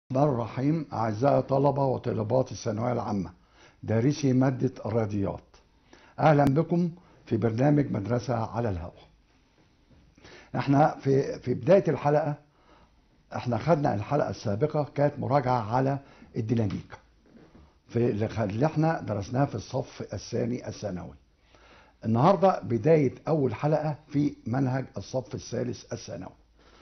الرحمن الرحيم أعزائي طلبة وطالبات الثانوية العامة دارسي مادة الرياضيات أهلا بكم في برنامج مدرسة على الهواء احنا في في بداية الحلقة احنا خدنا الحلقة السابقة كانت مراجعة على الديناميكا في اللي خ- اللي احنا درسناها في الصف الثاني الثانوي النهارده بداية أول حلقة في منهج الصف الثالث الثانوي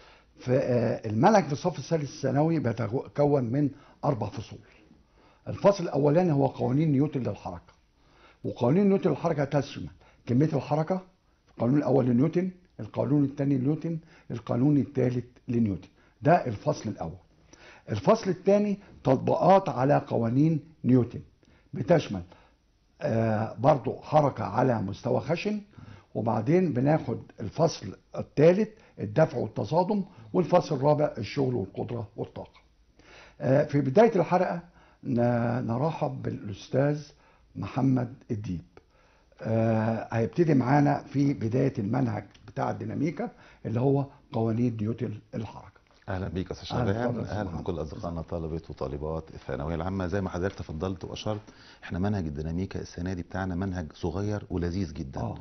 فالمنهج في الصف الثالث الثانوي بيتكون من اربع فصول الفصل الاولاني هو قوانين نيوتن للحركه وقوانين نيوتن للحركه تشمل كميه الحركه القانون الاول لنيوتن القانون الثاني لنيوتن القانون الثالث لنيوتن ده الفصل الاول الفصل الثاني تطبيقات على قوانين نيوتن بتشمل آه برضو حركة على مستوى خشن وبعدين بناخد الفصل الثالث الدفع والتصادم والفصل الرابع الشغل والقدرة والطاقة آه في بداية الحلقة ن- نرحب بالأستاذ محمد الديب آه هيبتدي معانا في بداية المنهج بتاع الديناميكا اللي هو قوانين نيوتن الحركة اهلا بيك يا استاذ أهلا، شباب اتفضل يا أستاذ اهلا محمد. بكل اصدقائنا طلبه وطالبات الثانويه العامه زي ما حضرتك تفضلت واشرت احنا منهج الديناميكا السنه دي بتاعنا منهج صغير ولذيذ جدا آه.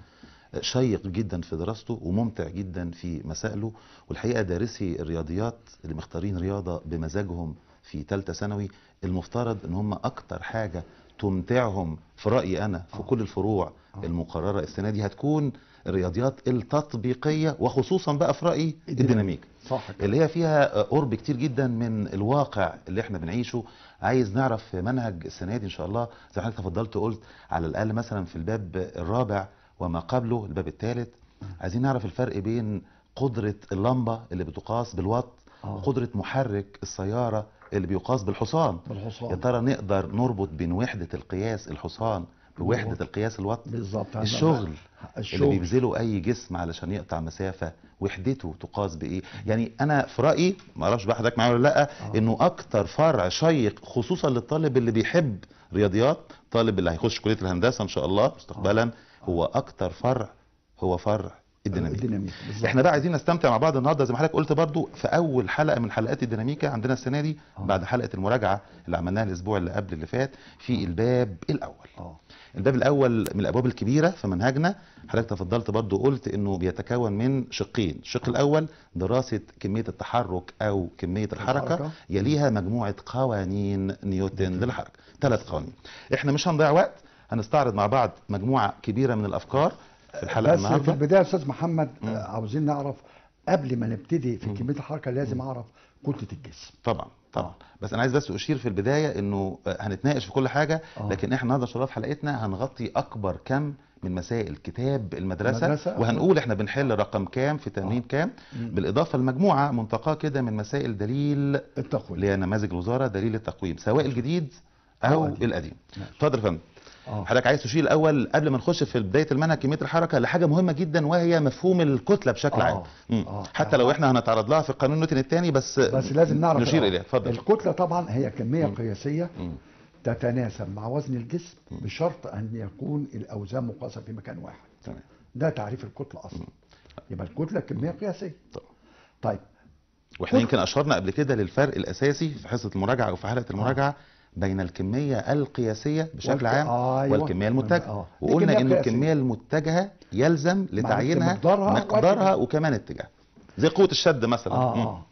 شيق جدا في دراسته وممتع جدا في مسائله والحقيقه دارسي الرياضيات اللي مختارين رياضه بمزاجهم في ثالثه ثانوي المفترض ان هم اكتر حاجه تمتعهم في رايي انا في آه. كل الفروع آه. المقرره السنه دي هتكون الرياضيات التطبيقيه وخصوصا بقى في رايي الديناميك صح كده اللي هي فيها قرب كتير جدا من الواقع اللي احنا بنعيشه عايز نعرف في منهج السنه دي ان شاء الله زي ما حضرتك تفضلت وقلت على الاقل مثلا في الباب الرابع وما قبله الباب الثالث عايزين نعرف الفرق بين قدره اللمبه اللي بتقاس بالوات آه. وقدره محرك السياره اللي بيقاس بالحصان بالحصان يا ترى نقدر نربط بين وحده القياس الحصان بوحده القياس الوات بالظبط الشغل اللي الشغل بيبذله اي جسم علشان يقطع مسافه وحدته تقاس بايه يعني انا في رايي ما اعرفش بقى حضرتك معايا ولا لا آه. انه اكتر فرع شيق خصوصا للطالب اللي بيحب رياضيات طالب اللي هيخش كليه الهندسه ان شاء الله مستقبلا هو اكتر فرع هو فرع الديناميك الديناميك بالظبط احنا بقى عايزين نستمتع مع بعض النهارده زي ما حضرتك قلت برضو في اول حلقه من حلقات الديناميكا عندنا السنه دي آه. بعد حلقه المراجعه اللي عملناها الاسبوع اللي قبل اللي فات في الباب الاول اه الباب الاول من الابواب الكبيره في منهجنا حضرتك تفضلت برضو قلت انه بيتكون من شقين الشق الاول دراسه كميه التحرك او كميه الحركه الحركة. يليها مجموعه قوانين نيوتن للحركه ثلاث قوانين احنا مش هنضيع وقت هنستعرض مع بعض مجموعه كبيره من الافكار في الحلقه بس في النهارده البدايه يا استاذ محمد مم. آه، عاوزين نعرف قبل ما نبتدي في مم. كميه الحركه لازم اعرف كتله الجسم طبعا طبعا آه. بس انا عايز بس اشير في البدايه انه آه، هنتناقش في كل حاجه آه. لكن احنا النهارده ان شاء الله في حلقتنا هنغطي اكبر كم من مسائل كتاب المدرسه, المدرسة. وهنقول احنا بنحل رقم كام في تمرين آه. كام مم. بالاضافه لمجموعه منتقاه كده من مسائل دليل التقويم اللي هي نماذج الوزاره دليل التقويم سواء الجديد أو او القديم. القديم ماشي. اتفضل يا فندم اه حضرتك عايز تشير الاول قبل ما نخش في بدايه المنهج كميه الحركه لحاجه مهمه جدا وهي مفهوم الكتله بشكل آه. عام مم. آه. حتى لو احنا هنتعرض لها في قانون نيوتن الثاني بس بس لازم نعرف نشير الأول. اليها اتفضل الكتله طبعا هي كميه مم. قياسيه مم. تتناسب مع وزن الجسم بشرط ان يكون الاوزان مقاسه في مكان واحد تمام ده تعريف الكتله اصلا يبقى الكتله كميه قياسيه طبعا. طيب واحنا يمكن اشرنا قبل كده للفرق الاساسي في حصه المراجعه او في حلقه المراجعه بين الكميه القياسيه بشكل والك- عام أيوة. والكميه المتجهه آه. دي وقلنا كمية ان قياسية. الكميه المتجهه يلزم لتعيينها مقدارها مقدارها واتجاه. وكمان اتجاه زي قوه الشد مثلا اه مم. اه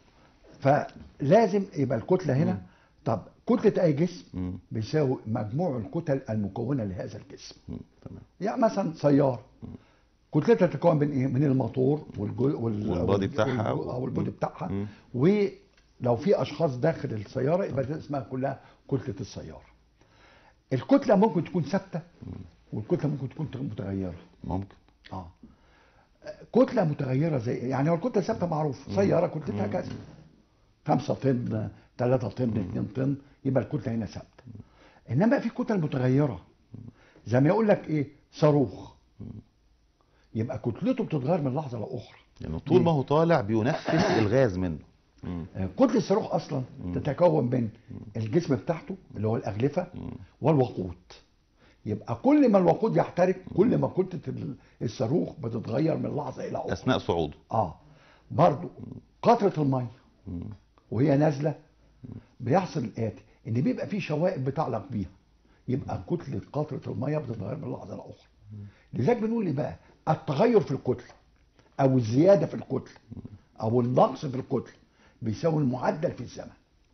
فلازم يبقى الكتله هنا مم. طب كتله اي جسم مم. بيساوي مجموع الكتل المكونه لهذا الجسم مم. تمام يعني مثلا سياره كتلتها تتكون من ايه؟ من الموتور والجو وال والبادي بتاعها. والجو- او البودي مم. بتاعها مم. ولو في اشخاص داخل السياره يبقى دي اسمها كلها كتله السياره. الكتله ممكن تكون ثابته والكتله ممكن تكون متغيره. ممكن اه كتله متغيره زي يعني هو الكتله ثابته معروف سياره كتلتها كذا 5 طن 3 طن 2 طن يبقى الكتله هنا ثابته انما في كتل متغيره زي ما يقول لك ايه صاروخ يبقى كتلته بتتغير من لحظه لاخرى لانه طول ما هو طالع بينفذ الغاز منه مم. آه، كتله الصاروخ اصلا تتكون من الجسم بتاعته اللي هو الاغلفه والوقود يبقى كل ما الوقود يحترق كل ما كتله ال- الصاروخ بتتغير من لحظه الى اخرى اثناء صعوده اه برضو قطره الميه مم. وهي نازله بيحصل الاتي ان بيبقى في شوائب بتعلق بيها يبقى كتله قطره الميه بتتغير من لحظه لاخرى لذلك بنقول ايه بقى التغير في الكتله او الزياده في الكتله او النقص في الكتله بيساوي المعدل في الزمن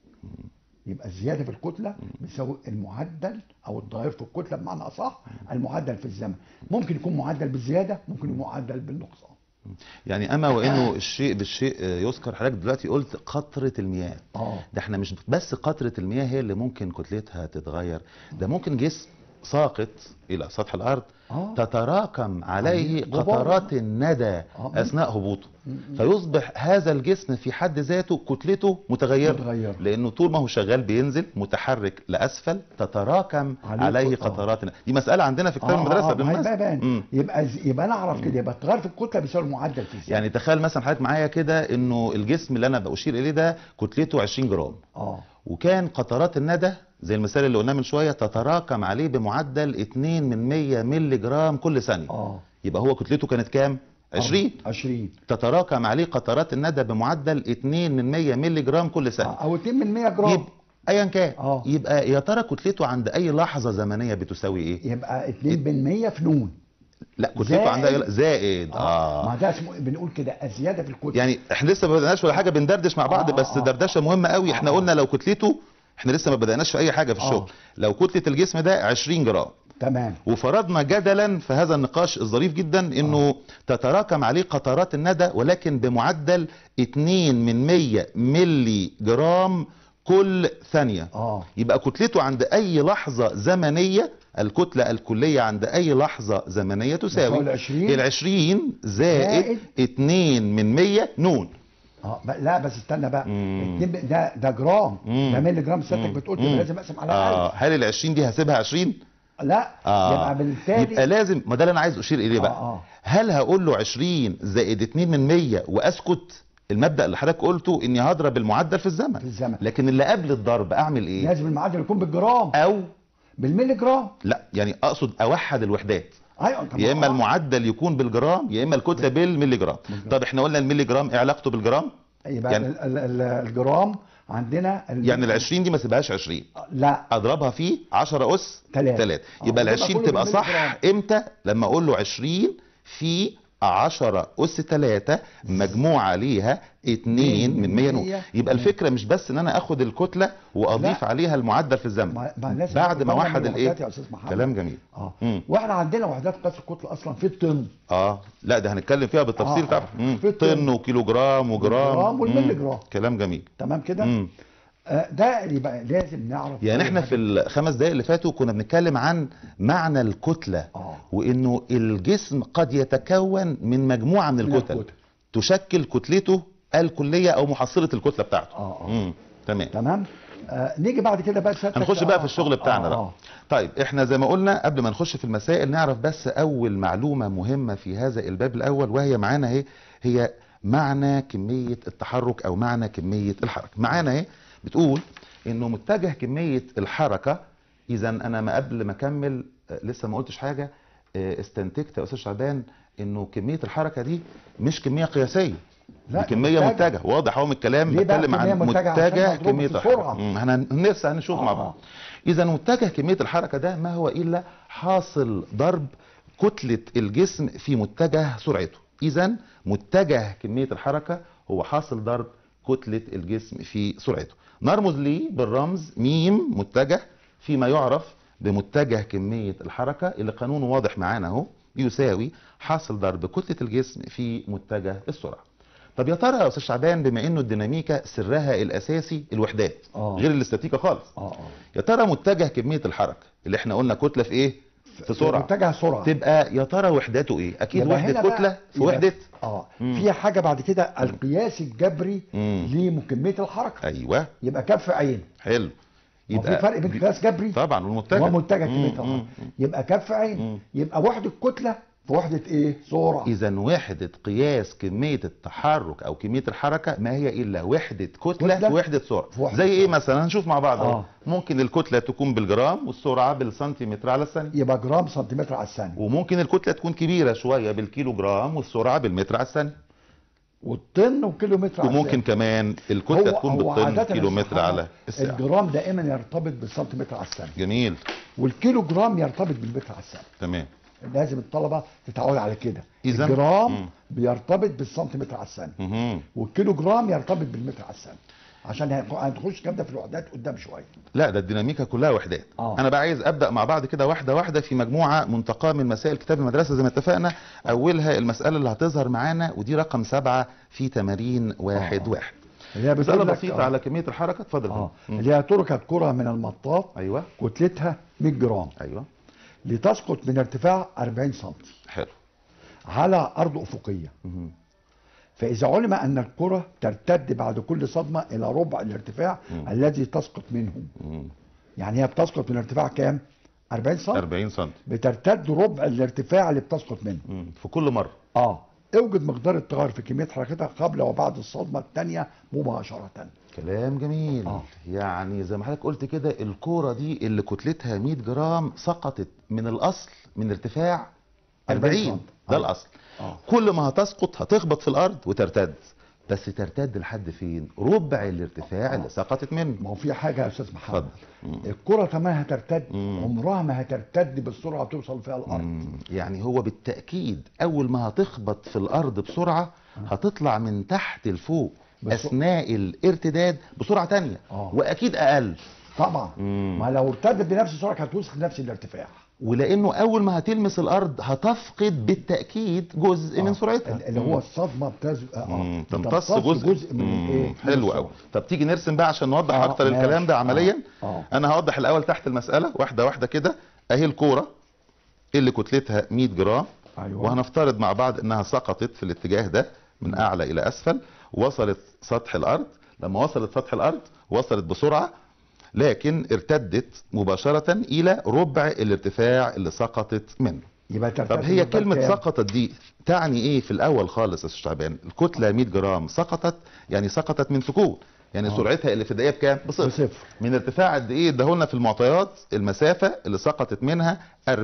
يبقى الزياده في الكتله بيساوي المعدل او التغير في الكتله بمعنى اصح المعدل في الزمن ممكن يكون معدل بالزياده ممكن يكون معدل بالنقصان يعني اما وانه الشيء بالشيء آه، يذكر حضرتك دلوقتي قلت قطره المياه اه ده احنا مش بس قطره المياه هي اللي ممكن كتلتها تتغير ده ممكن جسم ساقط الى سطح الارض اه تتراكم عليه غبار. قطرات الندى آه. اثناء هبوطه م- م. فيصبح هذا الجسم في حد ذاته كتلته متغيره متغيرة. لانه طول ما هو شغال بينزل متحرك لاسفل تتراكم عليه عليه قط- آه. قطرات الندى. دي مساله عندنا في كتاب المدرسه ما هي بالمناسبة. بقى بان مم. يبقى ز- يبقى انا اعرف كده يبقى التغير في الكتله بيساوي المعدل في الزمن يعني تخيل مثلا حضرتك معايا كده انه الجسم اللي انا بشير اليه ده كتلته 20 جرام اه وكان قطرات الندى زي المثال اللي قلناه من شويه تتراكم عليه بمعدل 2 من 100 مللي جرام كل ثانيه اه يبقى هو كتلته كانت كام 20 20 تتراكم عليه قطرات الندى بمعدل 2 من 100 مللي جرام كل ثانيه او 2 من 100 جرام يبقى ايا كان آه. يبقى يا ترى كتلته عند اي لحظه زمنيه بتساوي ايه يبقى 2 من 100 في نون لا كتلته زائد. عند اي زائد ما اه ده اسمه بنقول كده الزياده في الكتله يعني احنا لسه ما بدأناش ولا حاجه بندردش مع بعض آه، بس آه. دردشه مهمه قوي احنا آه. قلنا لو كتلته احنا لسه ما بدأناش في اي حاجه في آه. الشغل لو كتله الجسم ده 20 جرام تمام وفرضنا جدلا في هذا النقاش الظريف جدا انه تتراكم عليه قطرات الندى ولكن بمعدل 2 من 100 ملي جرام كل ثانيه اه يبقى كتلته عند اي لحظه زمنيه الكتله الكليه عند اي لحظه زمنيه تساوي ال 20 ال 20 زائد زائد 2 من 100 نون اه ب- لا بس استنى بقى مم. اتنين ب- ده ده جرام مم. ده ملي جرام سيادتك مم. بتقول مم. كده لازم اقسم على اه 1000 هل ال 20 دي هسيبها 20 لا اه يبقى بالتالي يبقى لازم ما ده اللي انا عايز اشير اليه بقى آه، آه. هل هقول له 20 زائد 2 من 100 واسكت المبدا اللي حضرتك قلته اني هضرب المعدل في الزمن في الزمن لكن اللي قبل الضرب اعمل ايه لازم المعدل يكون بالجرام او بالملي جرام لا يعني اقصد اوحد الوحدات ايوه طب يا اما آه. المعدل يكون بالجرام يا اما الكتله بالملي جرام بالجرام. طب احنا قلنا الملي جرام ايه علاقته بالجرام يبقى يعني- يعني ال ال ال الجرام عندنا ال يعني ال 20 دي ما سيبهاش 20 لا اضربها في 10 اس تلاتة. 3 آه، يبقى ال وتبقى 20 كله تبقى بالملي صح جرام. امتى لما اقول له 20 في 10 اس 3 مجموع عليها 2 من 100 نون مية. يبقى الفكره مش بس ان انا اخد الكتله واضيف لا. عليها المعدل في الزمن ما ما لازم بعد ناخد ما بالنا اوحد من الايه الوحدات يا استاذ محمد كلام جميل اه مم. واحنا عندنا وحدات قياس الكتله اصلا في الطن اه لا ده هنتكلم فيها بالتفصيل آه، طبعا آه. مم. في الطن. طن وكيلو جرام وجرام والجرام والملي مم. جرام. كلام جميل تمام كده مم. آه ده يبقى لازم نعرف يعني كل احنا حاجة. في الخمس دقايق اللي فاتوا كنا بنتكلم عن معنى الكتلة اه وانه الجسم قد يتكون من مجموعة من من الكتل الكتل. تشكل كتلته الكلية او محصلة الكتلة بتاعته اه اه مم. تمام تمام آه نيجي بعد كده بقى سيادتك هنخش بقى في الشغل بتاعنا آه بقى آه. طيب احنا زي ما قلنا قبل ما نخش في المسائل نعرف بس اول معلومة مهمة في هذا الباب الاول وهي معانا اهي هي معنى كمية التحرك او معنى كمية الحركة معانا اهي بتقول انه متجه كمية الحركة اذا انا ما قبل ما اكمل آه، لسه ما قلتش حاجة آه، استنتجت يا استاذ شعبان انه كمية الحركة دي مش كمية قياسية لا، دي كمية متجه. متجه واضح اهو من الكلام ليه بقى بتكلم عن كمية متجه؟ عشان متجه مضروبة كمية في الحركة السرعة. مم، هن- لسه هنشوف مع آه. بعض اذا متجه كميه الحركه ده ما هو الا حاصل ضرب كتله الجسم في متجه سرعته اذا متجه كميه الحركه هو حاصل ضرب كتله الجسم في سرعته نرمز ليه بالرمز ميم متجه فيما يعرف بمتجه كميه الحركه اللي قانونه واضح معانا اهو يساوي حاصل ضرب كتله الجسم في متجه السرعه طب يا ترى يا استاذ شعبان بما انه الديناميكا سرها الاساسي الوحدات آه. غير الاستاتيكا خالص اه اه يا ترى متجه كميه الحركه اللي احنا قلنا كتله في ايه في سرعه متجه سرعه تبقى يا ترى وحدته ايه اكيد يبقى وحده هنا بقى- كتله في يبقى- وحده اه مم. في حاجه بعد كده القياس الجبري مم. لكميه الحركه ايوه يبقى كف عين حلو يبقى في فرق بين قياس جبري طبعا والمتجه ومتجه كميه مم، الحركه مم. يبقى كف مم. عين يبقى وحده كتله في وحده ايه سرعه اذا وحده قياس كميه التحرك او كميه الحركه ما هي الا وحده كتله كتلة في وحده سرعه في وحدة زي ايه سرعة. مثلا هنشوف مع بعض اهو آه. ممكن الكتله تكون بالجرام والسرعه بالسنتيمتر على الثانيه يبقى جرام سنتيمتر على الثانيه وممكن الكتله تكون كبيره شويه بالكيلو جرام والسرعه بالمتر على الثانيه والطن وكيلومتر على وممكن الثانية. كمان الكتله تكون بالطن عادة كيلو متر الصحابة على الساعه الجرام دائما يرتبط بالسنتيمتر على الثانيه جميل والكيلو جرام يرتبط بالمتر على الثانيه تمام لازم الطلبه تتعود على كده إذن- الجرام مم. بيرتبط بالسنتيمتر على الثانيه مهم. والكيلو جرام يرتبط بالمتر على الثانيه عشان هن- هنخش الكلام ده في الوحدات قدام شويه لا ده الديناميكا كلها وحدات آه. انا بقى عايز ابدا مع بعض كده واحده واحده في مجموعه منتقاه من مسائل كتاب المدرسه زي ما اتفقنا اولها المساله اللي هتظهر معانا ودي رقم سبعة في تمارين واحد آه. واحد اللي هي مساله بتقول لك بسيطه آه. على كميه الحركه اتفضل يا اه فندم. اللي هي تركت كره من المطاط ايوه كتلتها 100 جرام ايوه لتسقط من ارتفاع 40 سم حلو على ارض افقيه مهم. فاذا علم ان الكره ترتد بعد كل صدمه الى ربع الارتفاع مم. الذي تسقط منه مم. يعني هي بتسقط من ارتفاع كام 40 سم 40 سم بترتد ربع الارتفاع اللي بتسقط منه مم. في كل مره اه اوجد مقدار التغير في كميه حركتها قبل وبعد الصدمه الثانيه مباشره كلام جميل آه. يعني زي ما حضرتك قلت كده الكوره دي اللي كتلتها 100 جرام سقطت من الاصل من ارتفاع 40 40 ده آه. الاصل اه كل ما هتسقط هتخبط في الارض وترتد بس ترتد لحد فين ربع الارتفاع آه. اللي سقطت منه ما هو في حاجه يا استاذ محمد اتفضل مم. الكره كمان هترتد مم. عمرها ما هترتد بالسرعه توصل فيها الارض مم. يعني هو بالتاكيد اول ما هتخبط في الارض بسرعه هتطلع من تحت لفوق بس- اثناء الارتداد بسرعه تانية آه. واكيد اقل طبعا مم. ما لو ارتدت بنفس سرعه هتوصل نفس الارتفاع ولانه اول ما هتلمس الارض هتفقد بالتاكيد جزء من آه. سرعتها اللي هو الصدمه بتز... آه. مم. بتمتص تمتص جزء, جزء من مم. الايه من حلو السرعة. قوي طب تيجي نرسم بقى عشان نوضح آه، اكتر ماشي. الكلام ده عمليا آه. آه. انا هوضح الاول تحت المساله واحده واحده كده اهي الكوره اللي كتلتها 100 جرام ايوه وهنفترض مع بعض انها سقطت في الاتجاه ده من اعلى الى اسفل وصلت سطح الارض لما وصلت سطح الارض وصلت بسرعه لكن ارتدت مباشره الى ربع الارتفاع اللي سقطت منه يبقى ترتفع طب هي مقدار كلمة كام؟ سقطت دي تعني ايه في الاول خالص يا استاذ شعبان الكتلة 100 جرام سقطت يعني سقطت من سكون يعني آه. سرعتها اللي في الدقيقة بكام بصفر بصفر من ارتفاع قد ايه اداهولنا في المعطيات المسافة اللي سقطت منها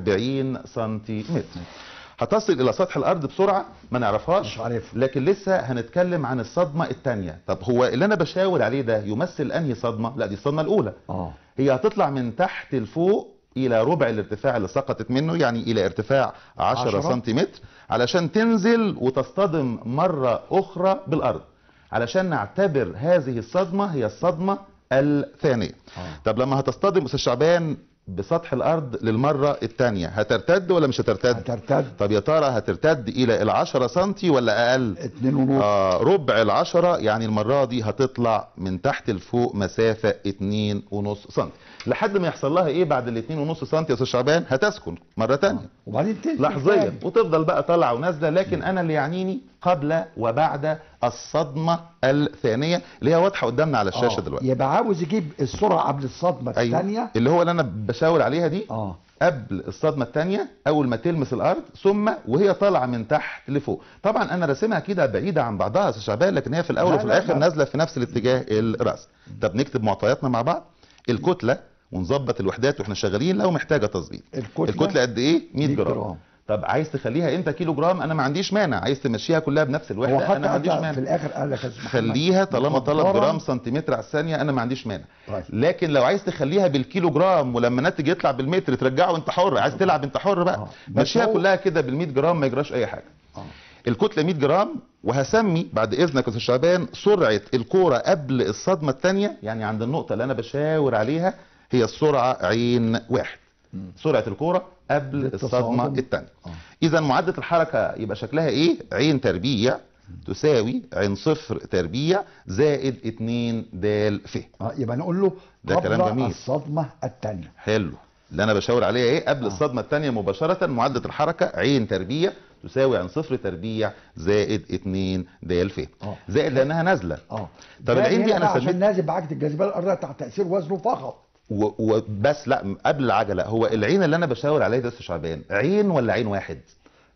40 سنتيمتر هتصل الى سطح الارض بسرعة ما نعرفهاش مش عارف لكن لسه هنتكلم عن الصدمة الثانية طب هو اللي انا بشاور عليه ده يمثل انهي صدمة لا دي الصدمة الاولى اه هي هتطلع من تحت لفوق الى ربع الارتفاع اللي سقطت منه يعني الى ارتفاع 10 عشرة. سنتيمتر علشان تنزل وتصطدم مرة اخرى بالارض علشان نعتبر هذه الصدمة هي الصدمة الثانية آه. طب لما هتصطدم استاذ شعبان بسطح الارض للمرة الثانية هترتد ولا مش هترتد هترتد طب يا ترى هترتد الى العشرة سنتي ولا اقل اتنين ونص آه ربع العشرة يعني المرة دي هتطلع من تحت لفوق مسافة اتنين ونص سنتي لحد ما يحصل لها ايه بعد الاتنين ونص سنتي يا استاذ شعبان هتسكن مرة تانية وبعدين تنزل لحظيا تاني. وتفضل بقى طالعة ونازلة لكن انا اللي يعنيني قبل وبعد الصدمة الثانية اللي هي واضحة قدامنا على الشاشة آه. دلوقتي يبقى عاوز يجيب السرعه قبل الصدمه ايوه الثانيه اللي هو اللي انا بشاور عليها دي اه قبل الصدمة الثانية أول ما تلمس الأرض ثم وهي طالعة من تحت لفوق طبعا أنا راسمها كده بعيدة عن بعضها يا أستاذ شعبان لكن هي في الأول لا، وفي لا، الآخر لا. نازلة في نفس الاتجاه الرأس طب نكتب معطياتنا مع بعض الكتلة ونظبط الوحدات واحنا شغالين لو محتاجة تظبيط الكتله الكتلة قد إيه 100 100 جرام جرام طب عايز تخليها امتى كيلو جرام انا ما عنديش مانع عايز تمشيها كلها بنفس هو الوحده حتى انا ما عنديش قال- مانع في الاخر قال لك يا أستاذ محمد، خليها طالما طلب مقدراً- جرام سنتيمتر على الثانيه انا ما عنديش مانع طيب. لكن لو عايز تخليها بالكيلو جرام ولما الناتج يطلع بالمتر ترجعه انت حر عايز تلعب انت حر بقى آه. بس مشيها هو- كلها كده بال100 جرام ما يجراش اي حاجه آه. الكتله 100 جرام وهسمي بعد اذنك يا استاذ شعبان سرعه الكوره قبل الصدمه الثانيه يعني عند النقطه اللي انا بشاور عليها هي السرعه عين واحد مم. سرعه الكوره قبل بالتصادم. الصدمه الثانيه آه. اذا معدل الحركه يبقى شكلها ايه عين تربيع تساوي عين صفر تربيع زائد 2 د ف اه يبقى نقول له ده قبل كلام جميل. الصدمه الثانيه حلو اللي انا بشاور عليها ايه قبل آه. الصدمه الثانيه مباشره معدل الحركه عين تربيع تساوي عن صفر تربيع زائد 2 د ف اه زائد لانها نازله اه طب ده العين دي هنا انا بقى عشان سميت نازل بعجله الجاذبيه الارضيه تحت تاثير وزنه فقط و- وبس لا قبل العجله هو العين اللي انا بشاور عليها ده يا أستاذ شعبان عين ولا عين واحد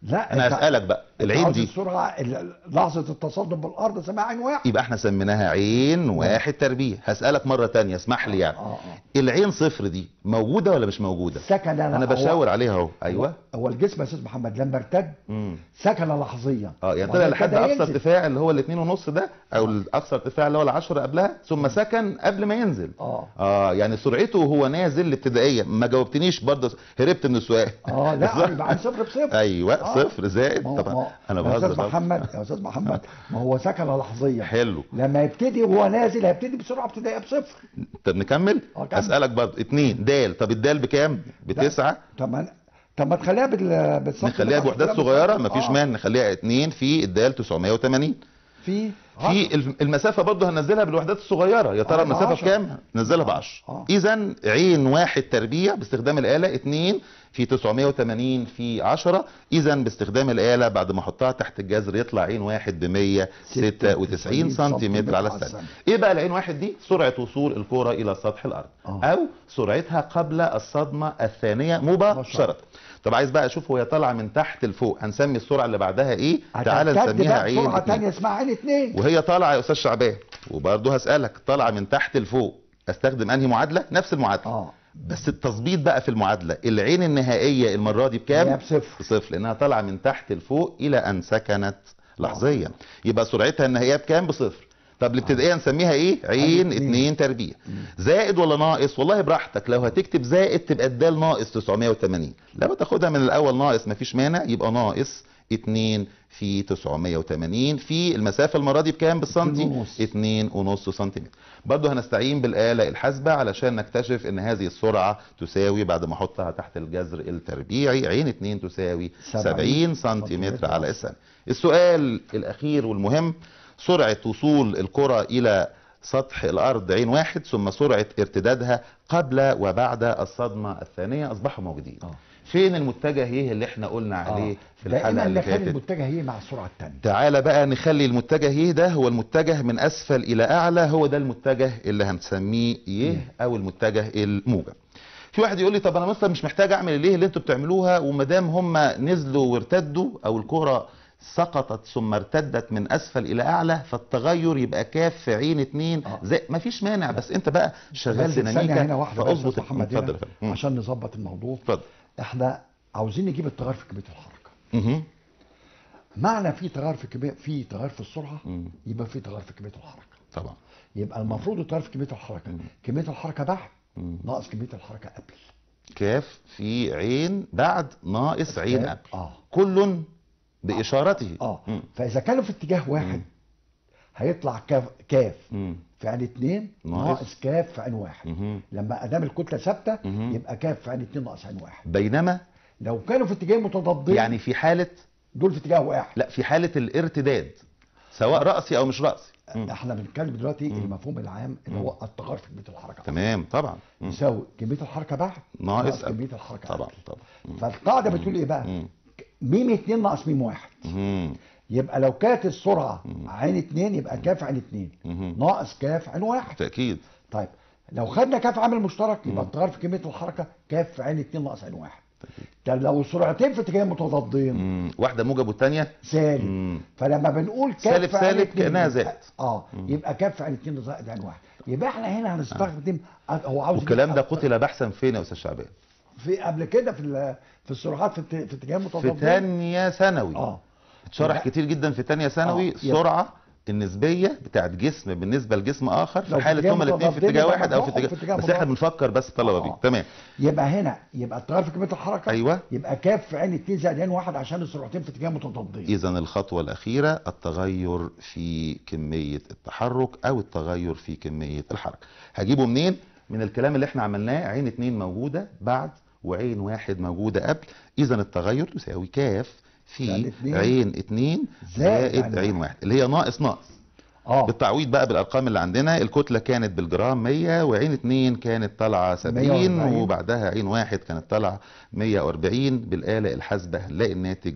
لا انا أنت- هسالك بقى أنت العين عاوز دي السرعه ال- لحظه التصادم بالارض اسمها عين واحد يبقى احنا سميناها عين واحد تربيع هسالك مره تانية اسمح لي يعني اه اه العين صفر دي موجوده ولا مش موجوده سكن انا هو- بشاور عليها اهو ايوه هو الجسم يا استاذ محمد لما ارتد امم سكن لحظيا اه يعني طلع وبعد لحد كده اقصى ينزل. ارتفاع اللي هو الاثنين ونص ده او الاقصى ارتفاع اللي هو العشرة قبلها ثم سكن قبل ما ينزل اه اه يعني سرعته وهو نازل الابتدائيه ما جاوبتنيش برضه هربت من السؤال اه لا يبقى عن صفر بصفر ايوه آه. صفر زائد ما هو- طبعا ما هو- انا يا بهزر استاذ طبعاً. محمد يا استاذ محمد ما هو سكن لحظيا حلو لما يبتدي وهو نازل هيبتدي بسرعه ابتدائيه بصفر طب نكمل آه، كمل. اسالك برضه اتنين دال طب الدال بكام بتسعة طب ما طب ما تخليها بال بالصف نخليها بتاع بوحدات الكلام صغيره بالصف. مفيش آه. مانع نخليها اتنين في الدال 980 في في الف- المسافه برضه هننزلها بالوحدات الصغيره يا ترى آه، المسافه بعشرة. بكام ننزلها ب آه، 10 آه. اذا عين واحد تربيع باستخدام الاله 2 في 980 في 10 اذا باستخدام الاله بعد ما احطها تحت الجذر يطلع عين واحد ب 196 سنتيمتر على الثانيه ايه بقى العين واحد دي سرعه وصول الكره الى سطح الارض آه. او سرعتها قبل الصدمه الثانيه مباشره طب عايز بقى اشوف وهي طالعه من تحت لفوق هنسمي السرعه اللي بعدها ايه تعال هترتد نسميها بقى عين بسرعه اتنين. ثانيه اسمها عين اثنين وهي طالعه يا استاذ شعبان وبرضه هسالك طالعه من تحت لفوق استخدم انهي معادله نفس المعادله اه بس التظبيط بقى في المعادله العين النهائيه المره دي بكام هي بصفر بصفر لانها طالعه من تحت لفوق الى ان سكنت لحظيا يبقى سرعتها النهائيه بكام بصفر طب الابتدائيه نسميها ايه عين اتنين. اتنين تربيع زائد ولا ناقص والله براحتك لو هتكتب زائد تبقى الدال ناقص 980 لو تاخدها من الاول ناقص مفيش مانع يبقى ناقص 2 في 980 في المسافه المره دي بكام بالسنتي اتنين ونص. 2 ونص سنتيمتر برضه هنستعين بالآلة الحاسبة علشان نكتشف ان هذه السرعة تساوي بعد ما احطها تحت الجذر التربيعي عين 2 تساوي 70 70 سنتيمتر على الثانية السؤال الأخير والمهم سرعة وصول الكرة إلى سطح الأرض عين واحد ثم سرعة ارتدادها قبل وبعد الصدمة الثانية أصبحوا موجودين آه. فين المتجه ايه اللي احنا قلنا عليه في الحلقة دائما اللي نخلي فاتت المتجه هي مع السرعه الثانيه تعالى بقى نخلي المتجه يه ده هو المتجه من اسفل الى اعلى هو ده المتجه اللي هنسميه يه او المتجه الموجب في واحد يقول لي طب انا مثلا مش محتاج اعمل الايه اللي انتوا بتعملوها وما دام هم نزلوا وارتدوا او الكره سقطت ثم ارتدت من اسفل الى اعلى فالتغير يبقى كاف في عين اتنين آه. زي ما فيش مانع بس انت بقى شغال بس ثانيه ديناميكا هنا واحده بس يا فاظبط أستاذ محمد اتفضل هنا يا فندم. مم. عشان نظبط الموضوع اتفضل احنا عاوزين نجيب التغير في كميه الحركه مهم. معنى في تغير في كميه في تغير في السرعه مم. يبقى في تغير في كميه الحركه طبعا يبقى المفروض التغير في كميه الحركه مم. كميه الحركه بعد مم. ناقص كميه الحركه قبل كاف في عين بعد ناقص عين قبل اه كل بإشارته اه مم. فاذا كانوا في اتجاه واحد هيطلع كاف كاف مم. في عين اتنين ناقص. ناقص كاف في عين واحد مهم. لما ادام الكتله ثابته مهم. يبقى كاف في عين اتنين ناقص عين واحد بينما لو كانوا في اتجاه متضادين يعني في حالة دول في اتجاه واحد لا في حالة الارتداد سواء رأسي أو مش رأسي مم. احنا بنتكلم دلوقتي مم. المفهوم العام اللي مم. هو التغير في كميه الحركه تمام طبعا مم. يساوي كميه الحركه بعد ناقص كميه الحركه طبعا قبل. طبعا مم. فالقاعده بتقول ايه بقى مم. ميم اتنين ناقص ميم واحد مم. يبقى لو كانت السرعه مم. عين اتنين يبقى كاف عين اتنين مم. ناقص كاف عين واحد تأكيد طيب لو خدنا كاف عامل مشترك مم. يبقى التغير في كميه الحركه كاف في عين اتنين ناقص عين واحد طب لو السرعتين في اتجاه متضادين مم. واحدة موجب والتانية سالب مم. فلما بنقول كاف سالب في عين سالب اتنين كأنها يبقى- زائد. اه مم. يبقى كاف في عين اتنين زائد عين واحد يبقى احنا هنا هنستخدم هو عاوز والكلام يجيب ده قتل بحثا فين يا أستاذ شعبان في قبل كده في ال- في السرعات في الت- في اتجاه في متضادين تانية ثانوي اه اتشرح يبقى- كتير جدا في تانية ثانوي آه، يبقى- السرعة النسبية بتاعت جسم بالنسبة لجسم آخر لو في في حالة اتجاه هما الاثنين في متضادين اتجاه يبقى واحد أو في مضاد، اتجاه في اتجاه بس احنا مضاد. بنفكر بس الطلبة بيه آه. تمام يبقى هنا يبقى التغير في كميه الحركه أيوة. يبقى كاف في عين اتنين زائد عين واحد عشان السرعتين في اتجاه متضادين إذا الخطوة الأخيرة التغير في كمية التحرك أو التغير في كمية الحركة هجيبه منين؟ من الكلام اللي احنا عملناه عين اتنين موجودة بعد وعين واحد موجودة قبل إذا التغير يساوي كاف يعني في اتنين عين اتنين زائد زائد عين عين واحد. واحد اللي هي ناقص ناقص اه بالتعويض بقى بالارقام اللي عندنا الكتله كانت بالجرام 100 وعين اتنين كانت طالعه 70 140. وبعدها عين واحد كانت طالعه 140 بالاله الحاسبه هنلاقي الناتج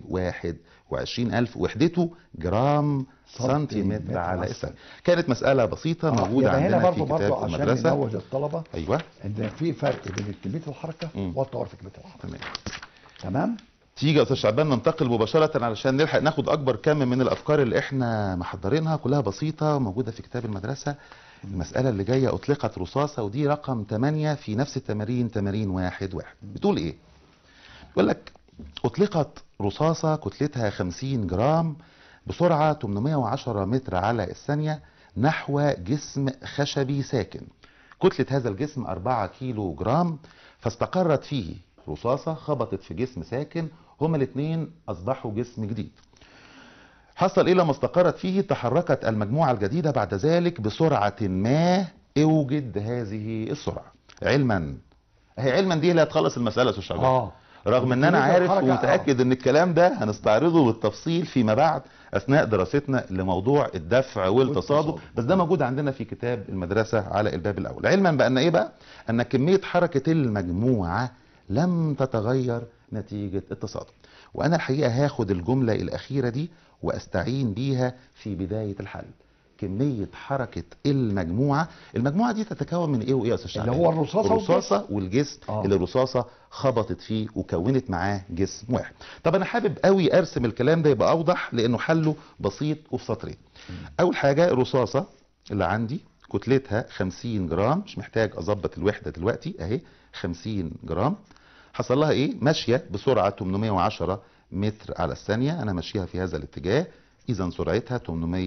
21000 وحدته جرام سنتيمتر سنتيمتر على على اسم كانت مساله بسيطه آه، موجوده يبقى هنا عندنا برضو في برضو كتاب عشان المدرسه ننوه للطلبه ايوه ان في فرق بين كميه الحركه مم. والتغير في كميه الحركه تمام تمام تيجي يا استاذ شعبان ننتقل مباشره علشان نلحق ناخد اكبر كم من الافكار اللي احنا محضرينها كلها بسيطه موجوده في كتاب المدرسه المساله اللي جايه اطلقت رصاصه ودي رقم 8 في نفس التمارين تمارين واحد واحد بتقول ايه يقول لك اطلقت رصاصه كتلتها 50 جرام بسرعه 810 متر على الثانيه نحو جسم خشبي ساكن كتله هذا الجسم 4 كيلو جرام فاستقرت فيه رصاصه خبطت في جسم ساكن هما الاثنين اصبحوا جسم جديد حصل ايه لما استقرت فيه تحركت المجموعه الجديده بعد ذلك بسرعه ما اوجد هذه السرعه علما هي علما دي اللي هتخلص المساله يا استاذ شعبان اه رغم ان انا كمية عارف الحركة، ومتاكد ان الكلام ده هنستعرضه بالتفصيل فيما بعد اثناء دراستنا لموضوع الدفع والتصادم والتصادم. بس ده موجود عندنا في كتاب المدرسه على الباب الاول علما بان ايه بقى ان كميه حركه المجموعه لم تتغير نتيجه التصادم وانا الحقيقه هاخد الجمله الاخيره دي واستعين بيها في بدايه الحل كميه حركه المجموعه المجموعه دي تتكون من ايه وايه يا استاذ اللي شعبان؟ هو الرصاصة الرصاصه والجسم آه. اللي الرصاصه خبطت فيه وكونت معاه جسم واحد طب انا حابب قوي ارسم الكلام ده يبقى اوضح لانه حله بسيط وفي سطرين اول حاجه الرصاصه اللي عندي كتلتها 50 جرام مش محتاج اظبط الوحده دلوقتي اهي 50 جرام حصل لها ايه ماشيه بسرعه 810 متر على الثانيه انا ماشيها في هذا الاتجاه اذا سرعتها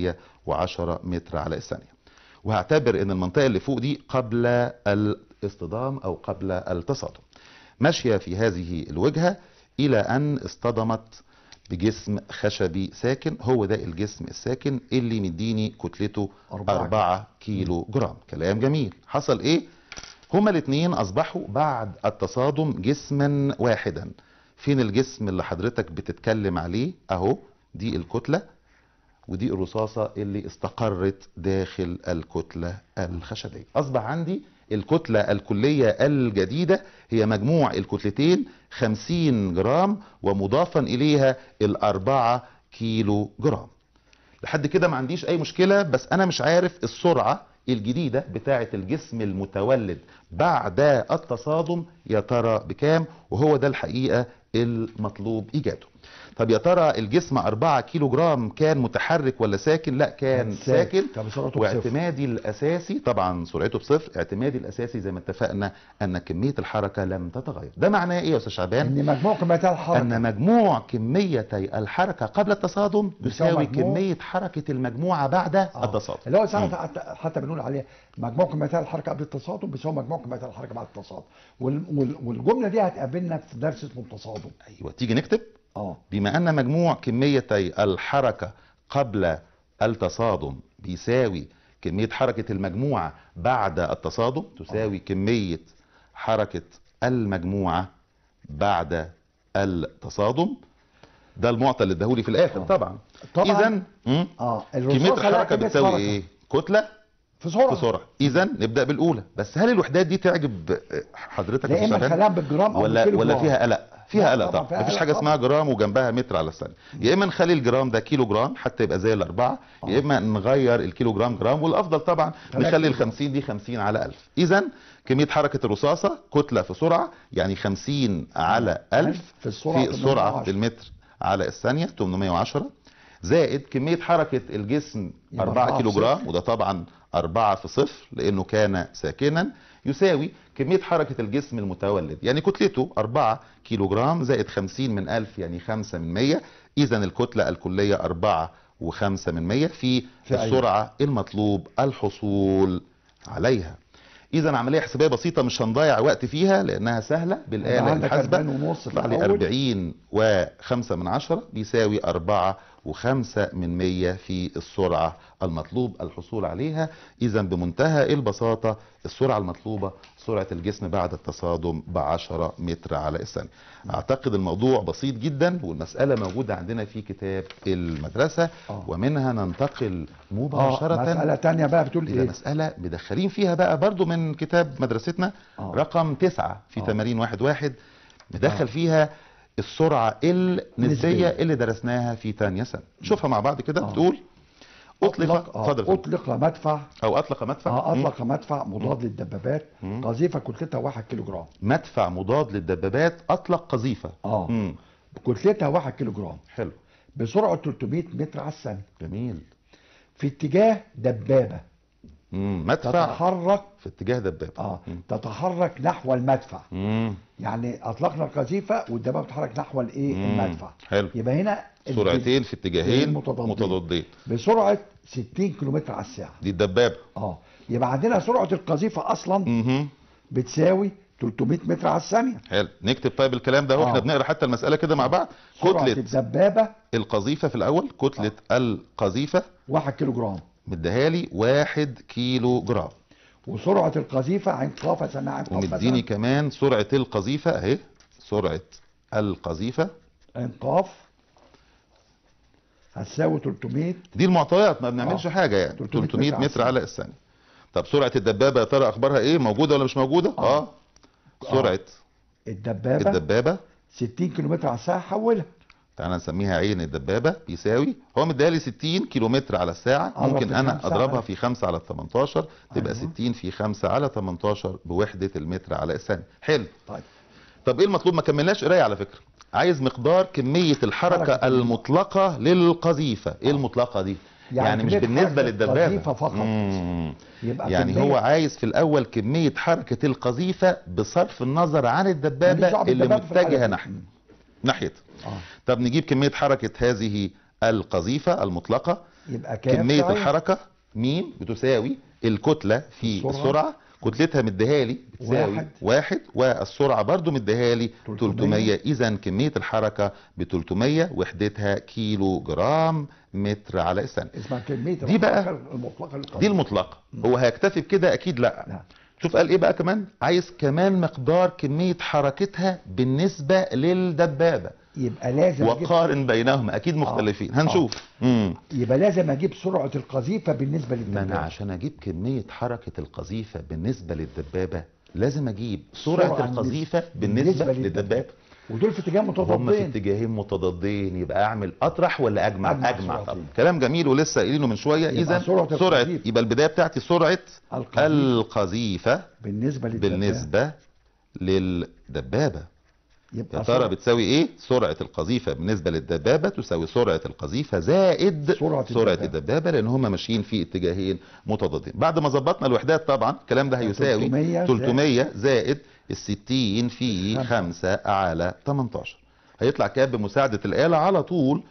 810 متر على الثانيه وهعتبر ان المنطقه اللي فوق دي قبل الاصطدام او قبل التصادم ماشيه في هذه الوجهه الى ان اصطدمت بجسم خشبي ساكن هو ده الجسم الساكن اللي مديني كتلته أربعة 4 كيلو جرام كلام جميل حصل ايه هما الاثنين اصبحوا بعد التصادم جسما واحدا فين الجسم اللي حضرتك بتتكلم عليه اهو دي الكتله ودي الرصاصة اللي استقرت داخل الكتلة الخشبية أصبح عندي الكتلة الكلية الجديدة هي مجموع الكتلتين 50 جرام ومضافا إليها الأربعة كيلو جرام لحد كده ما عنديش أي مشكلة بس أنا مش عارف السرعة الجديدة بتاعة الجسم المتولد بعد التصادم يا ترى بكام وهو ده الحقيقة المطلوب إيجاده طب يا ترى الجسم 4 كيلو جرام كان متحرك ولا ساكن لا كان ساكن كان سرعته بصفر واعتمادي الاساسي طبعا سرعته بصفر اعتمادي الاساسي زي ما اتفقنا ان كميه الحركه لم تتغير ده معناه ايه يا استاذ شعبان ان مجموع كميات الحركه ان مجموع كميتي الحركه قبل التصادم بيساوي يساوي مجموع- كميه حركه المجموعه بعد آه. التصادم اللي هو ساعات حتى, حتى بنقول عليه مجموع كميات الحركه قبل التصادم بيساوي مجموع كميات الحركه بعد التصادم وال... وال... والجمله دي هتقابلنا في درس اسمه التصادم ايوه تيجي نكتب اه بما ان مجموع كميتي الحركه قبل التصادم بيساوي كميه حركه المجموعه بعد التصادم تساوي كميه حركه المجموعه بعد التصادم ده المعطى اللي اداهولي في الاخر آه. طبعا طبعا اذا مم، اه كميه الرصاصة لها الحركه كمية بتساوي حركة. ايه كتله في سرعه في سرعه اذا نبدا بالاولى بس هل الوحدات دي تعجب حضرتك لا يا اما شعبان؟ نخليها بالجرام او ولا بالكيلو ولا جرام. فيها قلق فيها لا قلق طبعاً طبعا فيها مفيش قلق حاجه طبعاً. اسمها جرام وجنبها متر على الثانيه يا اما نخلي الجرام ده كيلو جرام حتى يبقى زي الاربعه يا آه. اما نغير الكيلو جرام جرام والافضل طبعا ثلاثة نخلي ال كيلو جرام. 50 دي 50 على 1000 اذا كميه حركه الرصاصه كتله في سرعه يعني 50 على 1000 في السرعة في السرعه 810. بالمتر على الثانيه 810 زائد كميه حركه الجسم يبقى 4 أربعة كيلو في جرام وده طبعا 4 في صفر لانه كان ساكنا يساوي كمية حركة الجسم المتولد يعني كتلته 4 كيلو جرام زائد 50 من 1000 يعني 5 من 100 إذا الكتلة الكلية 4 و5 من 100 في في أي. السرعة المطلوب الحصول عليها إذا عملية حسابية بسيطة مش هنضيع وقت فيها لأنها سهلة بالآلة عندك الحاسبة 40 ونص في يطلع لي الأول. 40 و5 من 10 بيساوي 4 و5 من 100 في السرعة المطلوب الحصول عليها إذا بمنتهى البساطة السرعة المطلوبة سرعة الجسم بعد التصادم ب 10 متر على الثانية أعتقد الموضوع بسيط جدا والمسألة موجودة عندنا في كتاب المدرسة آه. ومنها ننتقل اه مباشرة مساله تانية بقى بتقول إلى ايه مسألة مدخلين فيها بقى برضو من كتاب مدرستنا آه. رقم تسعة في آه. تمارين واحد واحد مدخل آه. فيها السرعة النسبية نسبية. اللي درسناها في تانية سنة شوفها مع بعض كده آه. بتقول أطلق آه، اتفضل اتفضل. اطلق مدفع أو أطلق مدفع اه مم. اطلق مدفع مضاد للدبابات مم. قذيفه كتلتها 1 كيلو جرام مدفع مضاد للدبابات أطلق قذيفة اه مم. كتلتها 1 كيلو جرام حلو بسرعه 300 متر على الثانيه جميل في اتجاه دبابه مم. مدفع تتحرك في اتجاه دبابه اه مم. تتحرك نحو المدفع مم. يعني اطلقنا القذيفه والدبابه بتتحرك نحو الايه مم. المدفع حلو يبقى هنا سرعتين في اتجاهين متضادين. متضادين بسرعه 60 كيلومتر على الساعه دي الدبابه اه يبقى عندنا سرعه القذيفه اصلا مهم. بتساوي 300 متر على الثانيه حلو نكتب طيب الكلام ده واحنا آه. بنقرا حتى المساله كده مع بعض سرعه كتله الدبابه القذيفه في الاول كتله القذيفه 1 كيلو جرام مديها لي 1 كيلو جرام وسرعه القذيفه عين قاف اسميها عين قاف ومديني مثلا كمان سرعه القذيفه اهي سرعه القذيفه عين قاف هتساوي 300 دي المعطيات ما بنعملش آه. حاجه يعني 300 300 متر على متر على الثانيه طب سرعه الدبابه يا ترى اخبارها ايه موجوده ولا مش موجوده آه. اه سرعه الدبابه الدبابه 60 كيلومتر على الساعه حولها تعالى نسميها عين الدبابه بيساوي هو مديها لي 60 كيلومتر على الساعه أضرب ممكن في انا خمسة اضربها على- في 5 على 18 تبقى أيوة. 60 في 5 على 18 بوحده المتر على الثانيه حلو طيب طب ايه المطلوب ما كملناش قرايه على فكره عايز مقدار كميه الحركه حركة المطلقه للقذيفه ايه المطلقه دي يعني يعني, مش كمية بالنسبه حركة للدبابه القذيفة فقط. مم. يبقى يعني كمية- هو عايز في الاول كميه حركه القذيفه بصرف النظر عن ماليش الدبابه دعوة اللي بالدبابة في الحالة متجهه دي. ناحيه ناحيه اه طب نجيب كميه حركه هذه القذيفه المطلقه يبقى كام كميه ساعة؟ الحركه ميم بتساوي الكتله في السرعة. السرعه كتلتها مديها لي بتساوي واحد. واحد والسرعه برضو مديها لي 300. 300 اذا كميه الحركه ب 300 وحدتها كيلو جرام متر على الثانيه اسمها كمية دي بقى- الحركة المطلقة للقذيفة دي المطلقه هو هيكتفي بكده اكيد لا لا. شوف قال ايه بقى كمان عايز كمان مقدار كميه حركتها بالنسبه للدبابه يبقى لازم أجيب وقارن بينهما اكيد مختلفين هنشوف امم يبقى لازم اجيب سرعة القذيفة بالنسبة ما للدبابة انا عشان اجيب كميه حركه القذيفه بالنسبه للدبابه لازم اجيب سرعه سرعة القذيفه بالنسبة بالنسبه للدبابة. للدبابه ودول في اتجاه هم في متضادين اتجاهين متضادين يبقى اعمل اطرح ولا اجمع أجمع اجمع, سرعتين. طبعا كلام جميل ولسه قايلينه من شويه يبقى اذا سرعة سرعه القذيفة. يبقى البدايه بتاعتي سرعه القذيفة. القذيفه بالنسبة للدبابة بالنسبه للدبابه يبقى يا ترى سرعة- بتساوي ايه سرعه القذيفه بالنسبه للدبابه تساوي سرعه القذيفه زائد سرعة سرعه الدبابة. الدبابه لان هم ماشيين في اتجاهين متضادين بعد ما ظبطنا الوحدات طبعا الكلام ده هيساوي 300 300 زائد ال 60 في خمسة. 5 على 18 هيطلع كام بمساعده الاله على طول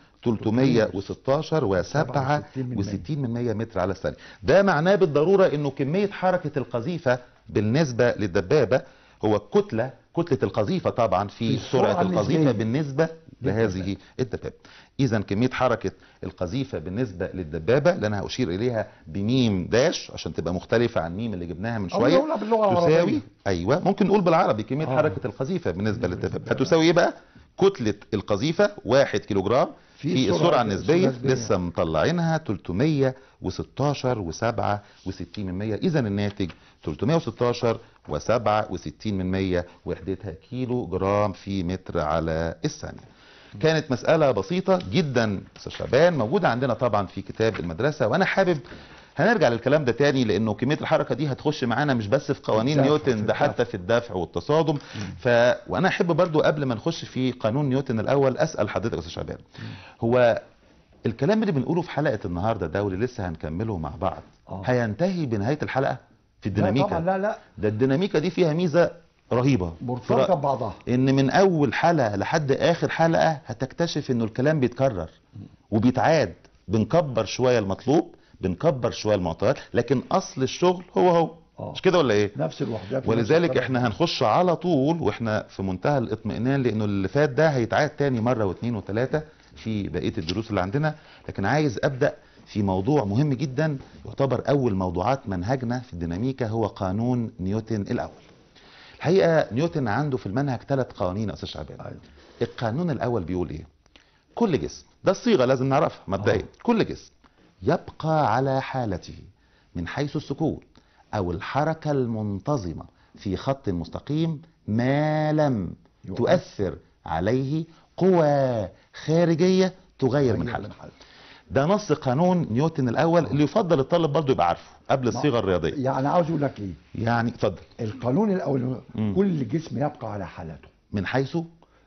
316 و67 من 100 متر على الثانيه ده معناه بالضروره انه كميه حركه القذيفه بالنسبه للدبابه هو الكتله كتله القذيفه طبعا في في السرعة سرعه القذيفه النسبية. بالنسبه لهذه الدبابه اذا كميه حركه القذيفه بالنسبه للدبابه اللي انا هاشير اليها بميم داش عشان تبقى مختلفه عن ميم اللي جبناها من أو شويه نقولها باللغة تساوي العربية. ايوه ممكن نقول بالعربي كميه آه. حركه القذيفه بالنسبه للدبابه هتساوي ايه بقى كتله القذيفه 1 كيلو جرام في في السرعة السرعه النسبيه النسبية. لسه مطلعينها 316 و67 من 100 اذا الناتج 316 و67 من 100 وحدتها كيلو جرام في متر على الثانيه كانت مسألة بسيطة جدا أستاذ شعبان موجودة عندنا طبعا في كتاب المدرسة وأنا حابب هنرجع للكلام ده تاني لأنه كمية الحركة دي هتخش معانا مش بس في قوانين الدفع، نيوتن في ده حتى في الدفع والتصادم ف... وأنا أحب برضو قبل ما نخش في قانون نيوتن الأول أسأل حضرتك يا أستاذ شعبان هو الكلام اللي بنقوله في حلقة النهاردة ده واللي لسه هنكمله مع بعض آه. هينتهي بنهاية الحلقة في لا الديناميكا طبعا لا لا ده الديناميكا دي فيها ميزة رهيبة مرتبطة ببعضها ان من اول حلقه لحد اخر حلقه هتكتشف انه الكلام بيتكرر وبيتعاد بنكبر شويه المطلوب بنكبر شويه المعطيات لكن اصل الشغل هو هو آه. مش كده ولا ايه نفس الوحدات ولذلك ونفس احنا هنخش على طول واحنا في منتهى الاطمئنان لانه اللي فات ده هيتعاد تاني مره واثنين وثلاثه في بقيه الدروس اللي عندنا لكن عايز ابدا في موضوع مهم جدا يعتبر اول موضوعات منهجنا في الديناميكا هو قانون نيوتن الاول الحقيقه نيوتن عنده في المنهج ثلاث قوانين يا استاذ شعبان أيوة. القانون الاول بيقول ايه كل جسم ده الصيغه لازم نعرفها مبدئيا آه. كل جسم يبقى على حالته من حيث السكون او الحركه المنتظمه في خط مستقيم ما لم يؤثر. تؤثر عليه قوى خارجيه تغير من حالته ده نص قانون نيوتن الاول اللي يفضل الطالب برضه يبقى عارفه قبل الصيغه الرياضيه يعني عاوز اقول لك ايه يعني اتفضل القانون الاول مم. كل جسم يبقى على حالته من حيث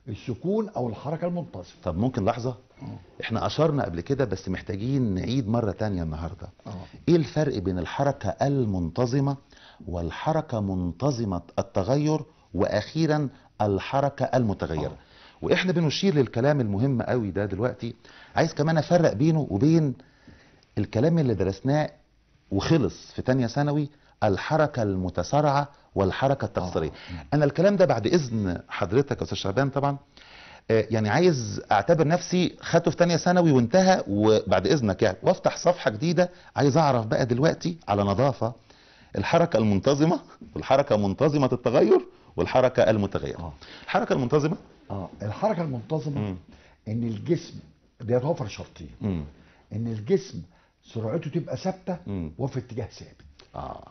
السكون او الحركه المنتظمه طب ممكن لحظة احنا اشرنا قبل كده بس محتاجين نعيد مرة تانية النهاردة اه ايه الفرق بين الحركة المنتظمة والحركة منتظمة التغير واخيرا الحركة المتغيرة آه. واحنا بنشير للكلام المهم قوي ده دلوقتي عايز كمان افرق بينه وبين الكلام اللي درسناه وخلص في تانية ثانوي الحركة المتسارعة والحركة التقصيرية آه. انا الكلام ده بعد اذن حضرتك يا استاذ شعبان طبعا آه، يعني عايز اعتبر نفسي خدته في تانية ثانوي وانتهى وبعد اذنك يعني وافتح صفحة جديدة عايز اعرف بقى دلوقتي على نظافة الحركة المنتظمة والحركة منتظمة التغير والحركة المتغيرة اه الحركة المنتظمة اه الحركه المنتظمه مم. ان الجسم بيتوفر شرطين مم. ان الجسم سرعته تبقى ثابته مم. وفي اتجاه ثابت اه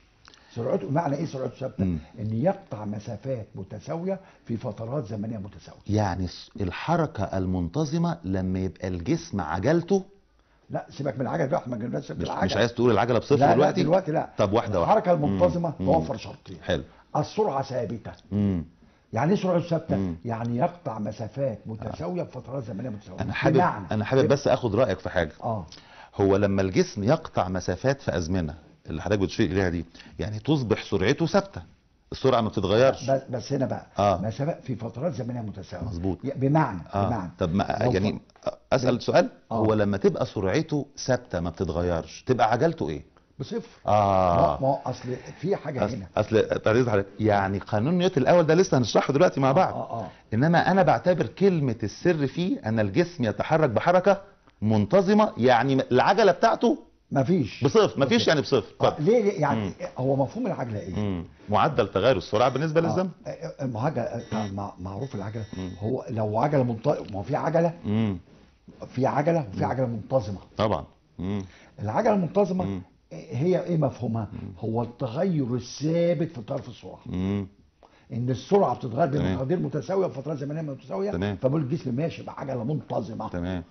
سرعته معنى ايه سرعته ثابته مم. ان يقطع مسافات متساويه في فترات زمنيه متساويه يعني الس- الحركة المنتظمة لما يبقى الجسم عجلته لا سيبك من العجل بقى احنا ما جبناش مش, بالعجل مش عايز تقول العجلة بصفر لا دلوقتي لا دلوقتي لا طب واحدة واحدة الحركه المنتظمه مم. توفر شرطين حلو السرعه ثابته مم. يعني ايه سرعه ثابته مم. يعني يقطع مسافات متساويه بفترات زمنيه متساويه انا حابب بمعنى انا حابب بس اخد رأيك في حاجة اه هو لما الجسم يقطع مسافات في ازمنة اللي حضرتك بتشير اليها دي يعني تصبح سرعته ثابتة السرعة ما بتتغيرش بس, بس هنا بقى آه. مسافات في فترات زمنيه متساويه مظبوط. ي- بمعنى اه بمعنى طب ما لو يعني ف- اسال سؤال آه. هو لما تبقى سرعته ثابته ما بتتغيرش تبقى عجلته ايه بصفر اه ما ما هو اصل في حاجه اصل هنا اصل تعريض حضرتك يعني قانون نيوتن الاول ده لسه هنشرحه دلوقتي مع بعض اه اه انما انا بعتبر كلمه السر فيه ان الجسم يتحرك بحركه منتظمه يعني العجله بتاعته مفيش بصفر مفيش يعني بصفر آه اتفضل. ليه ليه؟ يعني مم. هو مفهوم العجله ايه؟ مم. معدل تغير السرعه بالنسبه للزمن آه، آه، ما هو عجلة- آه، مع- معروف العجله مم. هو لو عجله منتظمه ما هو في عجله امم في عجله وفي عجله منتظمه طبعا امم العجله المنتظمه مم. هي ايه مفهومها؟ هو التغير الثابت في طرف السرعه امم ان السرعه بتتغير تمام. بمقادير متساويه وفترات زمنيه متساويه تمام. فبقول الجسم ماشي بعجله منتظمه تمام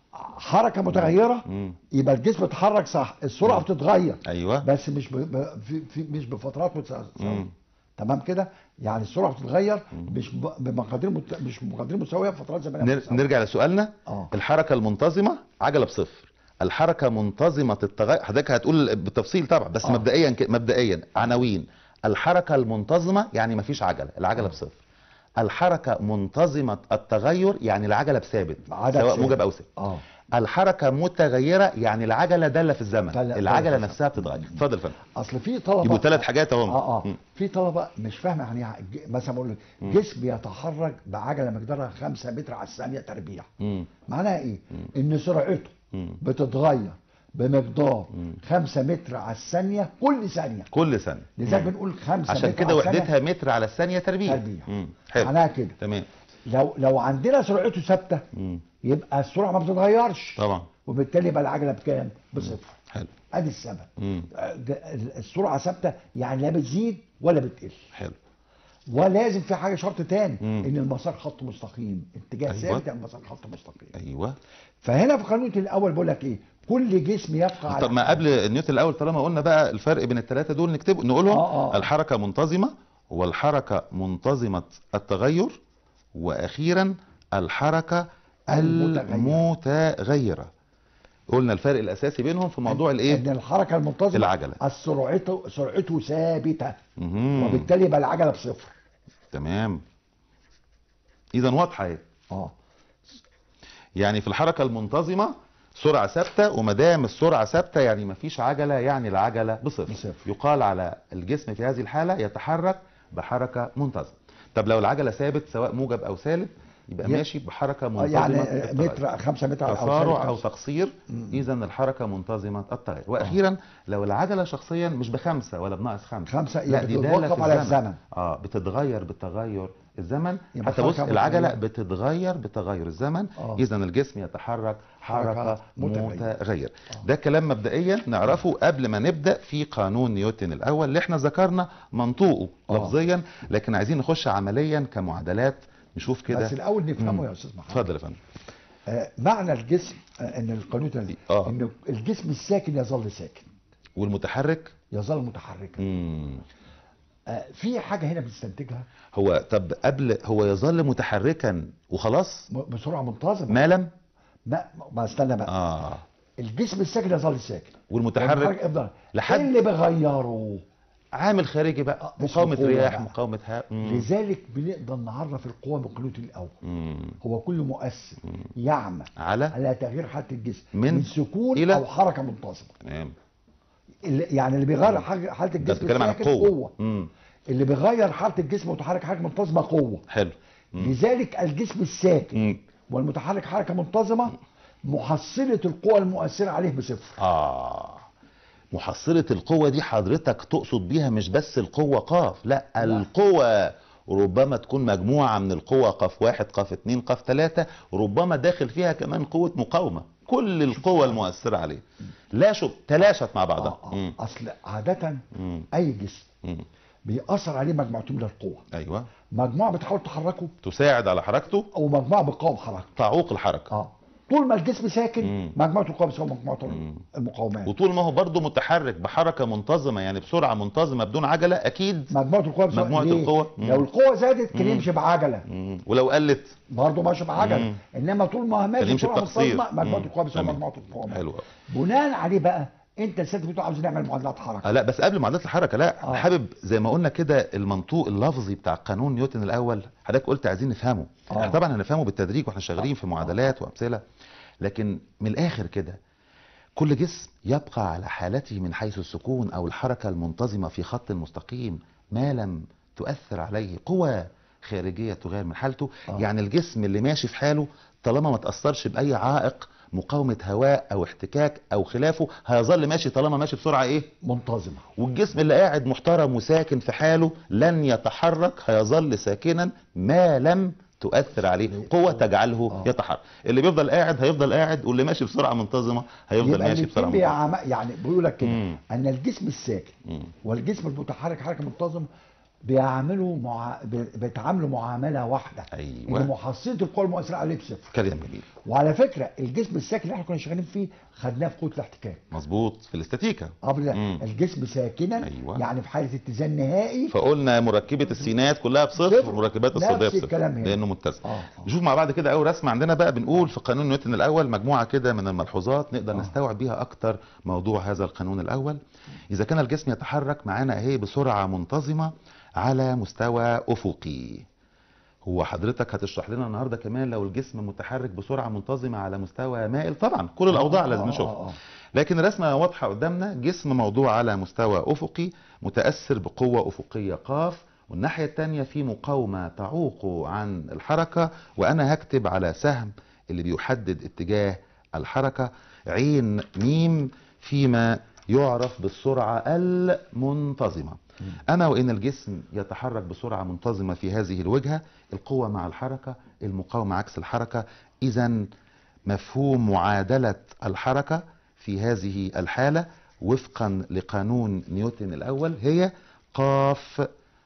حركه متغيره امم يبقى الجسم اتحرك صح السرعه مم. بتتغير ايوه بس مش ب... ب... في... في... مش بفترات متساويه مم. تمام كده يعني السرعه بتتغير مم. مش ب... بمقادير مت... مش بمقادير مساويه بفترات زمنيه نر... متساوية. نرجع لسؤالنا اه الحركة المنتظمة عجلة بصفر الحركة منتظمة التغير حضرتك هتقول بالتفصيل طبعا بس آه. مبدئيا ك... مبدئيا عناوين الحركة المنتظمة يعني مفيش عجلة العجلة آه. بصفر الحركة منتظمة التغير يعني العجلة بثابت عدد سواء ثابت. موجب او سالب اه الحركة متغيرة يعني العجلة دالة في الزمن دالة- العجلة دالة في نفسها بتتغير اتفضل يا فندم اصل في طلبه يبقوا ثلاث حاجات اهم اه اه مم. في طلبه مش فاهمه يعني إيه ج- مثلا بقول لك مم. جسم يتحرك بعجله مقدارها 5 متر على الثانيه تربيع مم. معناها ايه؟ مم. ان سرعته مم. بتتغير بمقدار مم. 5 متر على الثانيه كل ثانيه كل سنة لذلك مم. بنقول 5 عشان متر كده على الثانية وحدتها متر على الثانية تربيع تربيع. مم. حلو معناها كده تمام لو لو عندنا سرعته ثابته مم. يبقى السرعه ما بتتغيرش طبعا وبالتالي يبقى العجله بكام؟ بصفر حلو ادي السبب مم. آه، ده- ال- السرعه ثابته يعني لا بتزيد ولا بتقل حلو ولازم في حاجه شرط تاني مم. ان المسار خط مستقيم اتجاه أيوة. ثابت يعني المسار خط مستقيم ايوه فهنا في قانون الاول بقول لك ايه كل جسم يبقى طب ما قبل نيوتن الاول طالما قلنا بقى الفرق بين الثلاثه دول نكتبه نقولهم آه، آه. الحركه منتظمه والحركه منتظمه التغير واخيرا الحركه المتغيرة. المتغيره قلنا الفرق الاساسي بينهم في موضوع ان الايه الحركه المنتظمه العجلة. سرعته سرعته ثابته مهم. وبالتالي يبقى العجله بصفر تمام اذا واضحه اهي اه يعني في الحركه المنتظمه سرعه ثابته وما دام السرعه ثابته يعني ما فيش عجله يعني العجله بصفر. بصفر. يقال على الجسم في هذه الحاله يتحرك بحركه منتظمه طب لو العجله ثابت سواء موجب او سالب يبقى ي- ماشي بحركه آه، منتظمه يعني التغير. متر 5 متر او تسارع سالب او خمسة. تقصير مم. اذا الحركه منتظمه التغير واخيرا لو العجله شخصيا مش بخمسه ولا بناقص خمسه خمسة لا هي دي داله بتتوقف في على الزمن. الزمن. اه بتتغير بتغير الزمن يبقى حتى بص حركة العجله متغيرة. بتتغير بتغير الزمن آه. اذا الجسم يتحرك حركه حركة متغيرة. متغير آه. ده كلام مبدئيا نعرفه قبل ما نبدا في قانون نيوتن الاول اللي احنا ذكرنا منطوقه آه. لفظيا لكن عايزين نخش عمليا كمعادلات نشوف كده بس الاول نفهمه مم. يا استاذ محمد اتفضل يا فندم آه معنى الجسم آه ان القانون ده آه. ان الجسم الساكن يظل ساكن والمتحرك يظل متحركا مم. آه، في حاجه هنا بنستنتجها هو طب قبل هو يظل متحركا وخلاص م- بسرعه منتظمه ما لم لا ما استنى بقى اه الجسم الساكن يظل ساكن والمتحرك يفضل لحد- ايه اللي بيغيره عامل خارجي بقى آه، اسمه مقاومة قوة رياح بقى. مقاومة هواء مم. لذلك بنقدر نعرف القوه من قيود الاول مم. هو كل مؤثر يعمل على على تغيير حاله الجسم من من سكون إلى؟ او حركه منتظمه تمام اللي يعني اللي بيغير حاجة- حاله ده الجسم بتتكلم عن الساكن القوة قوه مم. اللي بيغير حاله الجسم وتحرك حركه منتظمه قوه حلو مم. لذلك الجسم الساكن مم. والمتحرك حركه منتظمه محصله القوى المؤثره عليه بصفر اه محصلة القوة دي حضرتك تقصد بيها مش بس القوة قاف لا القوة ربما تكون مجموعة من القوة قاف واحد قاف اتنين قاف تلاتة ربما داخل فيها كمان قوة مقاومة كل القوة المؤثرة عليه لا شو تلاشت مع بعضها آه آه. مم. اصل عاده مم. اي جسم مم. بيأثر عليه مجموعتين من القوى ايوه مجموعه بتحاول تحركه تساعد على حركته او مجموعه بتقاوم حركته تعوق الحركة اه طول ما الجسم ساكن مم. مجموعه القوى بتساوي مجموعه مم. المقاومات وطول ما هو برضه متحرك بحركة منتظمة يعني بسرعة منتظمة بدون عجلة اكيد مجموعه القوى بتساوي مجموعة ليه؟ القوى. مم. لو القوه زادت كان مم. يمشي بعجله مم. ولو قلت برضه ماشي بعجله مم. انما طول ما هو كان ماشي يمشي بسرعه بتقصير. منتظمه مجموعه مم. القوى بتساوي تمام. مجموعه المقاومات حلو أوي. بناء عليه بقى انت الست بتقول عاوز نعمل معادلات حركه آه لا بس قبل معادلات الحركه لا آه. حابب زي ما قلنا كده المنطوق اللفظي بتاع قانون نيوتن الاول حضرتك قلت عايزين نفهمه آه. احنا طبعا هنفهمه بالتدريج واحنا شغالين في معادلات وامثله لكن من الاخر كده كل جسم يبقى على حالته من حيث السكون او الحركه المنتظمه في خط مستقيم ما لم تؤثر عليه قوى خارجيه تغير من حالته آه. يعني الجسم اللي ماشي في حاله طالما ما تاثرش باي عائق مقاومه هواء او احتكاك او خلافه هيظل ماشي طالما ماشي بسرعه ايه منتظمه والجسم اللي قاعد محترم وساكن في حاله لن يتحرك هيظل ساكنا ما لم تؤثر عليه قوة تجعله آه. يتحرك اللي بيفضل قاعد هيفضل قاعد واللي ماشي بسرعة منتظمة هيفضل يبقى ماشي بسرعة الاثنين منتظمة بيعم... يعني بيقول لك كده مم. ان الجسم الساكن مم. والجسم المتحرك حركه منتظمه بيعملوا مع... بي- بيتعاملوا معامله واحده أيوة. ان محصله القوى المؤثره عليه بصفر كلام جميل وعلى فكره الجسم الساكن اللي احنا كنا شغالين فيه خدناه في قوه الاحتكاك مظبوط في الاستاتيكا قبل مم. الجسم ساكنا أيوة. يعني في حاله اتزان نهائي فقلنا مركبة السينات كلها بصفر صفر. ومركبات نفس الصلبية بصفر الكلام هنا. لأنه متزن اه آه. نشوف مع بعض كده اول رسمه عندنا بقى بنقول في قانون نيوتن الاول مجموعه كده من الملحوظات نقدر آه. نستوعب بيها اكتر موضوع هذا القانون الاول اذا كان الجسم يتحرك معانا اهي بسرعه منتظمه على مستوى افقي هو حضرتك هتشرح لنا النهارده كمان لو الجسم متحرك بسرعه منتظمه على مستوى مائل طبعا كل الاوضاع آه، لازم آه، نشوفها آه، آه. لكن الرسمه واضحه قدامنا جسم موضوع على مستوى افقي متاثر بقوه افقيه قاف والناحيه الثانيه في مقاومه تعوق عن الحركه وانا هكتب على سهم اللي بيحدد اتجاه الحركه عين ميم فيما يعرف بالسرعه المنتظمه اما وان الجسم يتحرك بسرعه منتظمه في هذه الوجهه القوه مع الحركه المقاومه عكس الحركه اذا مفهوم معادله الحركه في هذه الحاله وفقا لقانون نيوتن الاول هي قاف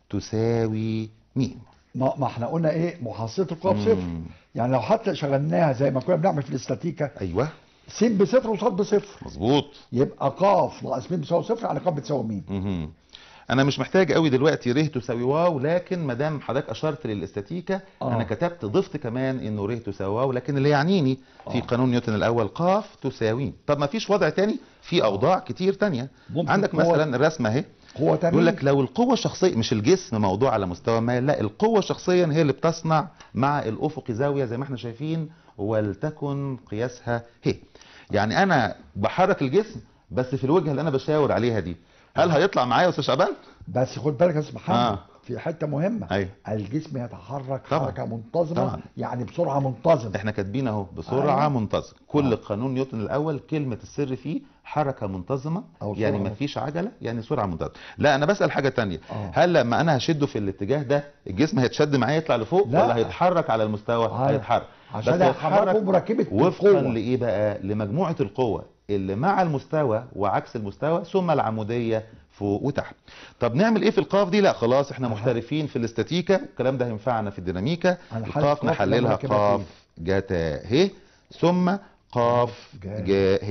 تساوي ميم ما ما احنا قلنا ايه محصله القوى بصفر مم. يعني لو حتى شغلناها زي ما كنا بنعمل في الاستاتيكا ايوه س بصفر وصاد بصفر مظبوط يبقى قاف ناقص م بيساوي صفر يعني قاف بتساوي ميم مهم. انا مش محتاج قوي دلوقتي ر تساوي واو لكن ما دام حضرتك اشرت للاستاتيكا آه. انا كتبت ضفت كمان انه ر تساوي واو لكن اللي يعنيني في آه. قانون نيوتن الاول قاف تساوي طب ما فيش وضع تاني في اوضاع كتير تانية ممكن عندك قوة- مثلا الرسمه اهي قوه تانية يقول لك لو القوة الشخصية مش الجسم موضوع على مستوى ما لا القوة شخصيا هي اللي بتصنع مع الأفق زاوية زي ما احنا شايفين ولتكن قياسها هي يعني أنا بحرك الجسم بس في الوجهة اللي أنا بشاور عليها دي هل هيطلع معايا يا أستاذ شعبان؟ بس خد بالك يا استاذ محمد آه. في حته مهمه أيوه الجسم يتحرك طبعا. حركه منتظمه طبعا. يعني بسرعه منتظمه احنا كاتبين اهو بسرعة أيوة. منتظمة كل آه. قانون نيوتن الأول كلمة السر فيه حركة منتظمة أو يعني سرعة ما فيش عجلة يعني سرعة منتظمة لا أنا بسأل حاجة تانية آه. هل لما أنا هشده في الاتجاه ده الجسم هيتشد معايا يطلع لفوق لا. ولا هيتحرك على المستوى هي- هيتحرك عشان بس يحركوا مركبه وفقا القوه لإيه بقى لمجموعة القوة اللي مع المستوى وعكس المستوى ثم العمودية فوق وتحت طب نعمل ايه في القاف دي لا خلاص احنا أها. محترفين في الاستاتيكا الكلام ده هينفعنا في الديناميكا هنحل القاف قاف نحللها لما ركبها قاف فيه. جتا ه ثم قاف جا. جا ه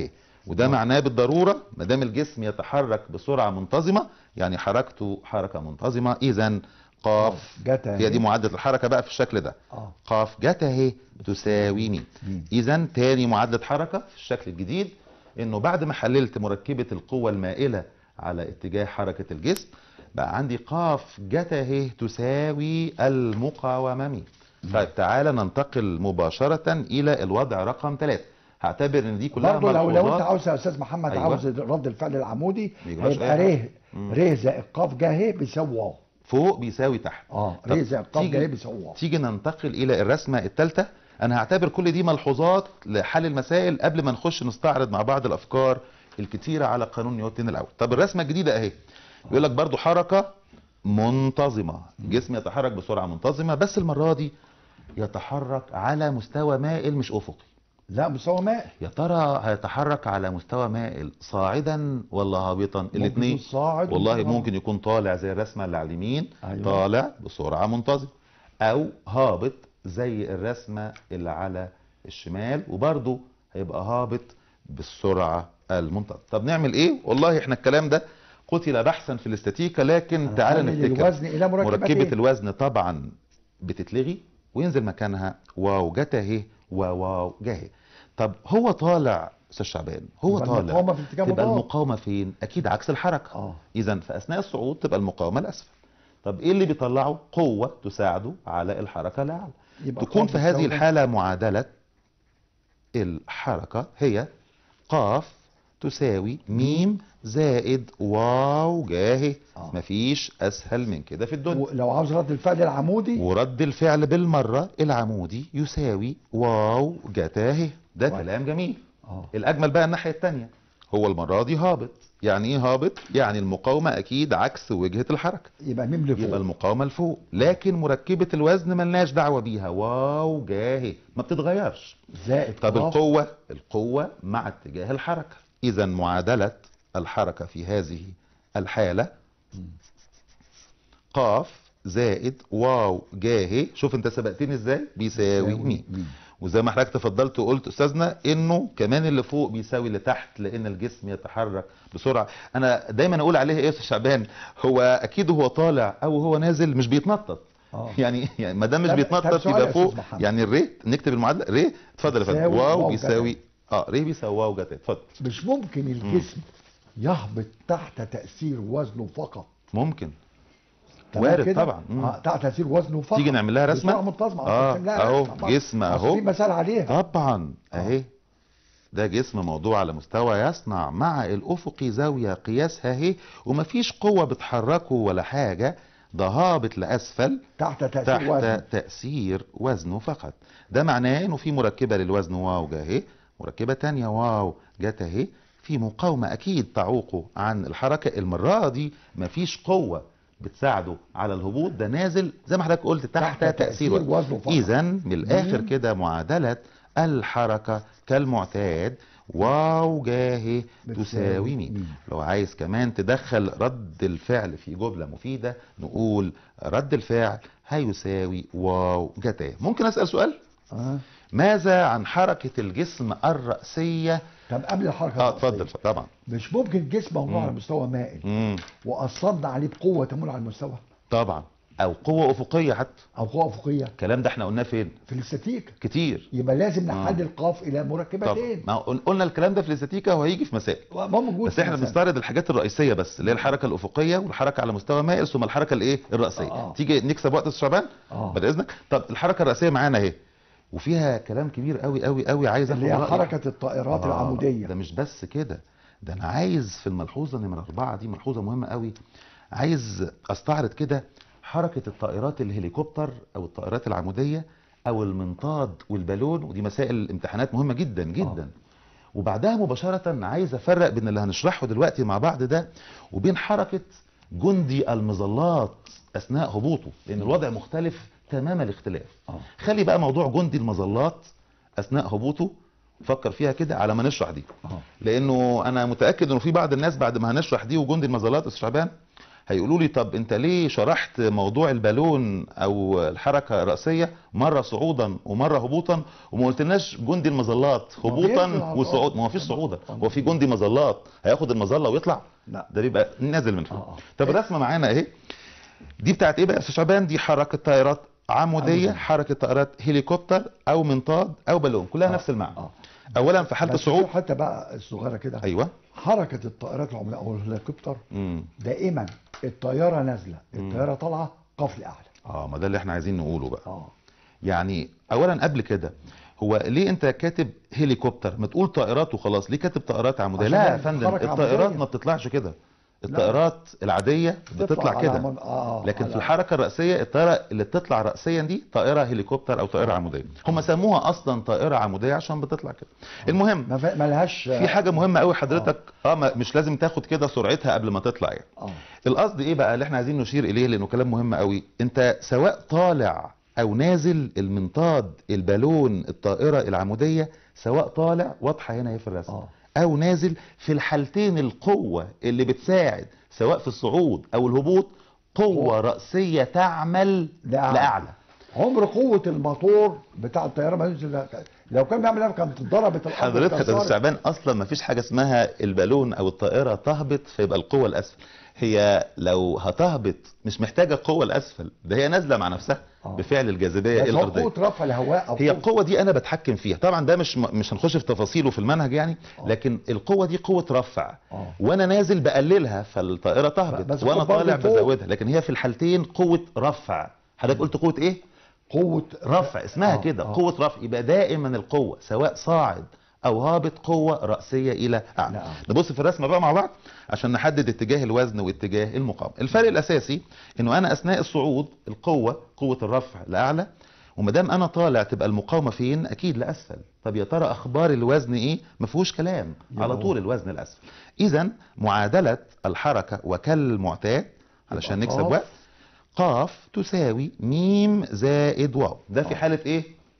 وده معناه بالضروره ما دام الجسم يتحرك بسرعه منتظمه يعني حركته حركه منتظمه اذا قاف جت هي دي معادله الحركه بقى في الشكل ده اه قاف جت اهي تساوي ميم ميم. اذا تاني معادله حركه في الشكل الجديد انه بعد ما حللت مركبه القوه المائله على اتجاه حركه الجسم بقى عندي قاف جت اهي تساوي المقاومه ميم طيب تعالى ننتقل مباشره الى الوضع رقم ثلاثة هعتبر ان دي كلها برضه لو لو انت ملحوظات عاوز يا استاذ محمد أيوة. عاوز رد الفعل العمودي ما يجراش هيبقى أي ر حاجة. مم. ر زائد ق ج ه بيساوي واو فوق بيساوي تحت اه طب ر زائد ق ج تيجي- ه بيساوي واو تيجي ننتقل الى الرسمه الثالثه انا هعتبر كل دي ملحوظات لحل المسائل قبل ما نخش نستعرض مع بعض الافكار الكتيره على قانون نيوتن الاول طب الرسمه الجديده اهي بيقول لك برضو حركه منتظمه الجسم يتحرك بسرعه منتظمه بس المره دي يتحرك على مستوى مائل مش افقي لا مستوى مائل يا ترى هيتحرك على مستوى مائل صاعدا ولا هابطا ممكن الاثنين يكون صاعد والله وممكن ممكن يكون طالع زي الرسمه اللي على اليمين أيوة. طالع بسرعه منتظمه او هابط زي الرسمه اللي على الشمال وبرضه هيبقى هابط بالسرعه المنتظمه طب نعمل ايه والله احنا الكلام ده قتل بحثا في الاستاتيكا لكن تعالى هنحلل نفتكر الوزن الى مركبه مركبتين الوزن طبعا بتتلغي وينزل مكانها واو جت اهي وواو جه طب هو طالع استاذ شعبان هو يبقى طالع المقاومة في اتجاه تبقى مضاد. المقاومه فين اكيد عكس الحركه اه اذا في اثناء الصعود تبقى المقاومه الاسفل طب ايه اللي بيطلعه قوه تساعده على الحركه الاعلى يبقى تكون ق في هذه بيساوي- الحاله معادله الحركه هي قاف تساوي ميم زائد واو جاهي آه. مفيش اسهل من كده في الدنيا لو عاوز رد الفعل العمودي ورد الفعل بالمرة العمودي يساوي واو جتاه ده واو. كلام جميل اه الأجمل بقى الناحية التانية هو المرة دي هابط يعني ايه هابط يعني المقاومة أكيد عكس وجهة الحركة يبقى ميم لفوق يبقى المقاومة لفوق لكن مركبة الوزن ملناش دعوة بيها واو جاهي ما بتتغيرش زائد طب قاف. القوة القوة مع اتجاه الحركة إذا معادلة الحركة في هذه الحالة قاف زائد واو جاهي شوف انت سبقتني ازاي بيساوي يساوي مين مين. وزي ما حضرتك تفضلت وقلت استاذنا انه كمان اللي فوق بيساوي اللي تحت لان الجسم يتحرك بسرعه انا دايما اقول عليه ايه يا استاذ شعبان هو اكيد هو طالع او هو نازل مش بيتنطط اه يعني يعني ما دام مش طب- طب بيتنطط سؤال يا يبقى فوق أستاذ محمد. يعني الري نكتب المعادله ري اتفضل يا فندم بيساوي واو واو بيساوي اه ري بيساوي واو جت اتفضل مش ممكن الجسم يهبط تحت تأثير وزنه فقط ممكن تمام وارد كده؟ طبعا. مم. اه تحت تأثير وزنه فقط تيجي نعمل لها رسمة؟ بسرعة منتظمة آه، أصل نعمل لها أهو، رسمة. جسم أصل أهو. في مثال عليها طبعا آه. اهي ده جسم موضوع على مستوى يصنع مع الافقي زاويه قياسها اهي ومفيش قوه بتحركه ولا حاجه ده هابط لاسفل تحت تأثير تحت وزنه تأثير وزنه فقط ده معناه انه في مركبة للوزن واو جه اهي مركبة تانية واو جت اهي في مقاومة اكيد تعوقه عن الحركة المرة دي مفيش قوة بتساعده على الهبوط ده نازل زي ما حضرتك قلت تحت, تحت تأثير تأثير وزن وزنه فقط اذا من الاخر مم. كده معادلة الحركة كالمعتاد واو جاهي بتساوي تساوي مين مين. لو عايز كمان تدخل رد الفعل في جملة مفيدة نقول رد الفعل هيساوي واو جتاه ممكن أسأل سؤال اه ماذا عن حركة الجسم الرأسية طب قبل الحركة اه الرأسية، اتفضل طبعا مش ممكن الجسم موضوع مم. على مستوى مائل مم. وأصلنا عليه بقوة تمول على المستوى طبعا او قوة افقية حتى أو قوة أفقية الكلام ده احنا قلناه فين في الاستاتيك كتير يبقى لازم آه. نحلل قاف إلى طبعا مركبتين ما قل- قلنا الكلام ده في الاستاتيكا وهيجي في مسائل ما موجود بس في احنا المثال. بنستعرض الحاجات الرئيسيه بس اللي هي الحركه الافقيه والحركه على مستوى مائل ثم الحركه الايه الراسيه آه. تيجي نكسب وقت استاذ شعبان اه بعد اذنك طب الحركه الراسيه معانا اهي وفيها كلام كبير قوي قوي قوي عايز اللي هي اخد رأيك. حركة الطائرات آه، العمودية ده مش بس كده ده انا عايز في الملحوظه نمره اربعه دي ملحوظه مهمه قوي عايز استعرض كده حركه الطائرات الهليكوبتر او الطائرات العموديه او المنطاد والبالون ودي مسائل امتحانات مهمه جدا جدا وبعدها مباشره عايز افرق بين اللي هنشرحه دلوقتي مع بعض ده وبين حركه جندي المظلات اثناء هبوطه لان الوضع مختلف تمام الاختلاف اه خلي بقى موضوع جندي المظلات اثناء هبوطه فكر فيها كده على ما نشرح دي اه لانه انا متاكد انه في بعض الناس بعد ما هنشرح دي وجندي المظلات استاذ شعبان هيقولوا لي طب انت ليه شرحت موضوع البالون او الحركه الراسيه مره صعودا ومره هبوطا وما قلتلناش جندي المظلات ما بينزل هبوطا على وصعود ما هو فيش صعودا هو في جندي مظلات هياخد المظله ويطلع لا ده بيبقى نازل من آه، فوق آه. طب الرسمه معانا اهي دي بتاعت ايه بقى يا استاذ شعبان دي حركه طائرات عموديه عمودية. حركه طائرات هليكوبتر او منطاد او بالون كلها آه، نفس المعنى آه. اولا في حاله بس الصعود في حتى بقى الصغيره كده ايوه حركه الطائرات العملاء او الهليكوبتر امم دائما الطياره نازله الطياره طالعه قفل اعلى اه ما ده اللي احنا عايزين نقوله بقى اه يعني اولا قبل كده هو ليه انت كاتب هليكوبتر ما تقول طائرات وخلاص ليه كاتب طائرات عموديه عشان لا يا يعني فندم حركة الطائرات عمودية. ما بتطلعش كده الطائرات العاديه بتطلع على كده عمود- آه لكن على- في الحركه الراسيه الطائره اللي بتطلع راسيا دي طائره هليكوبتر او طائره عموديه هم سموها اصلا طائره عموديه عشان بتطلع كده المهم ما, ف... ما لهاش في حاجه مهمه قوي حضرتك اه ما- مش لازم تاخد كده سرعتها قبل ما تطلع يعني اه القصد ايه بقى اللي احنا عايزين نشير اليه لانه كلام مهم قوي انت سواء طالع او نازل المنطاد البالون الطائره العموديه سواء طالع واضحه هنا اهي في الرسم اه او نازل في الحالتين القوه اللي بتساعد سواء في الصعود او الهبوط قوه قوة. راسيه تعمل لأعلى. لاعلى عمر قوه الموتور بتاع الطياره ما ينزل لو كان بيعمل ايه كانت اتضربت الارض حضرتك يا استاذ اتكسرت. شعبان اصلا ما فيش حاجه اسمها البالون او الطائره تهبط فيبقى القوه الاسفل هي لو هتهبط مش محتاجه القوه الاسفل ده هي نازله مع نفسها آه. بفعل الجاذبيه بس هو الارضيه قوه رفع الهواء او هي قوة- القوه دي انا بتحكم فيها طبعا ده مش مش هنخش في تفاصيله في المنهج يعني آه. لكن القوه دي قوه رفع اه وانا نازل بقللها فالطائره تهبط بس وانا خد برضه طالع فوق. بزودها لكن هي في الحالتين قوه رفع حضرتك قلت قوه ايه قوه رفع اسمها آه، كده آه. قوة رفع يبقى دائما القوة سواء صاعد او هابط قوة رأسية الى اعلى نعم. نبص في الرسمة بقى مع بعض عشان نحدد اتجاه الوزن واتجاه المقاومة الفرق الاساسي انه انا اثناء الصعود القوة قوة الرفع لاعلى وما دام انا طالع تبقى المقاومة فين اكيد لاسفل طب يا ترى اخبار الوزن ايه ما فيهوش كلام على يبقى طول الوزن الاسفل اذا معادلة الحركة وكالمعتاد علشان يبقى نكسب قاف. وقت قاف تساوي ميم زائد واو ده في آه. حالة ايه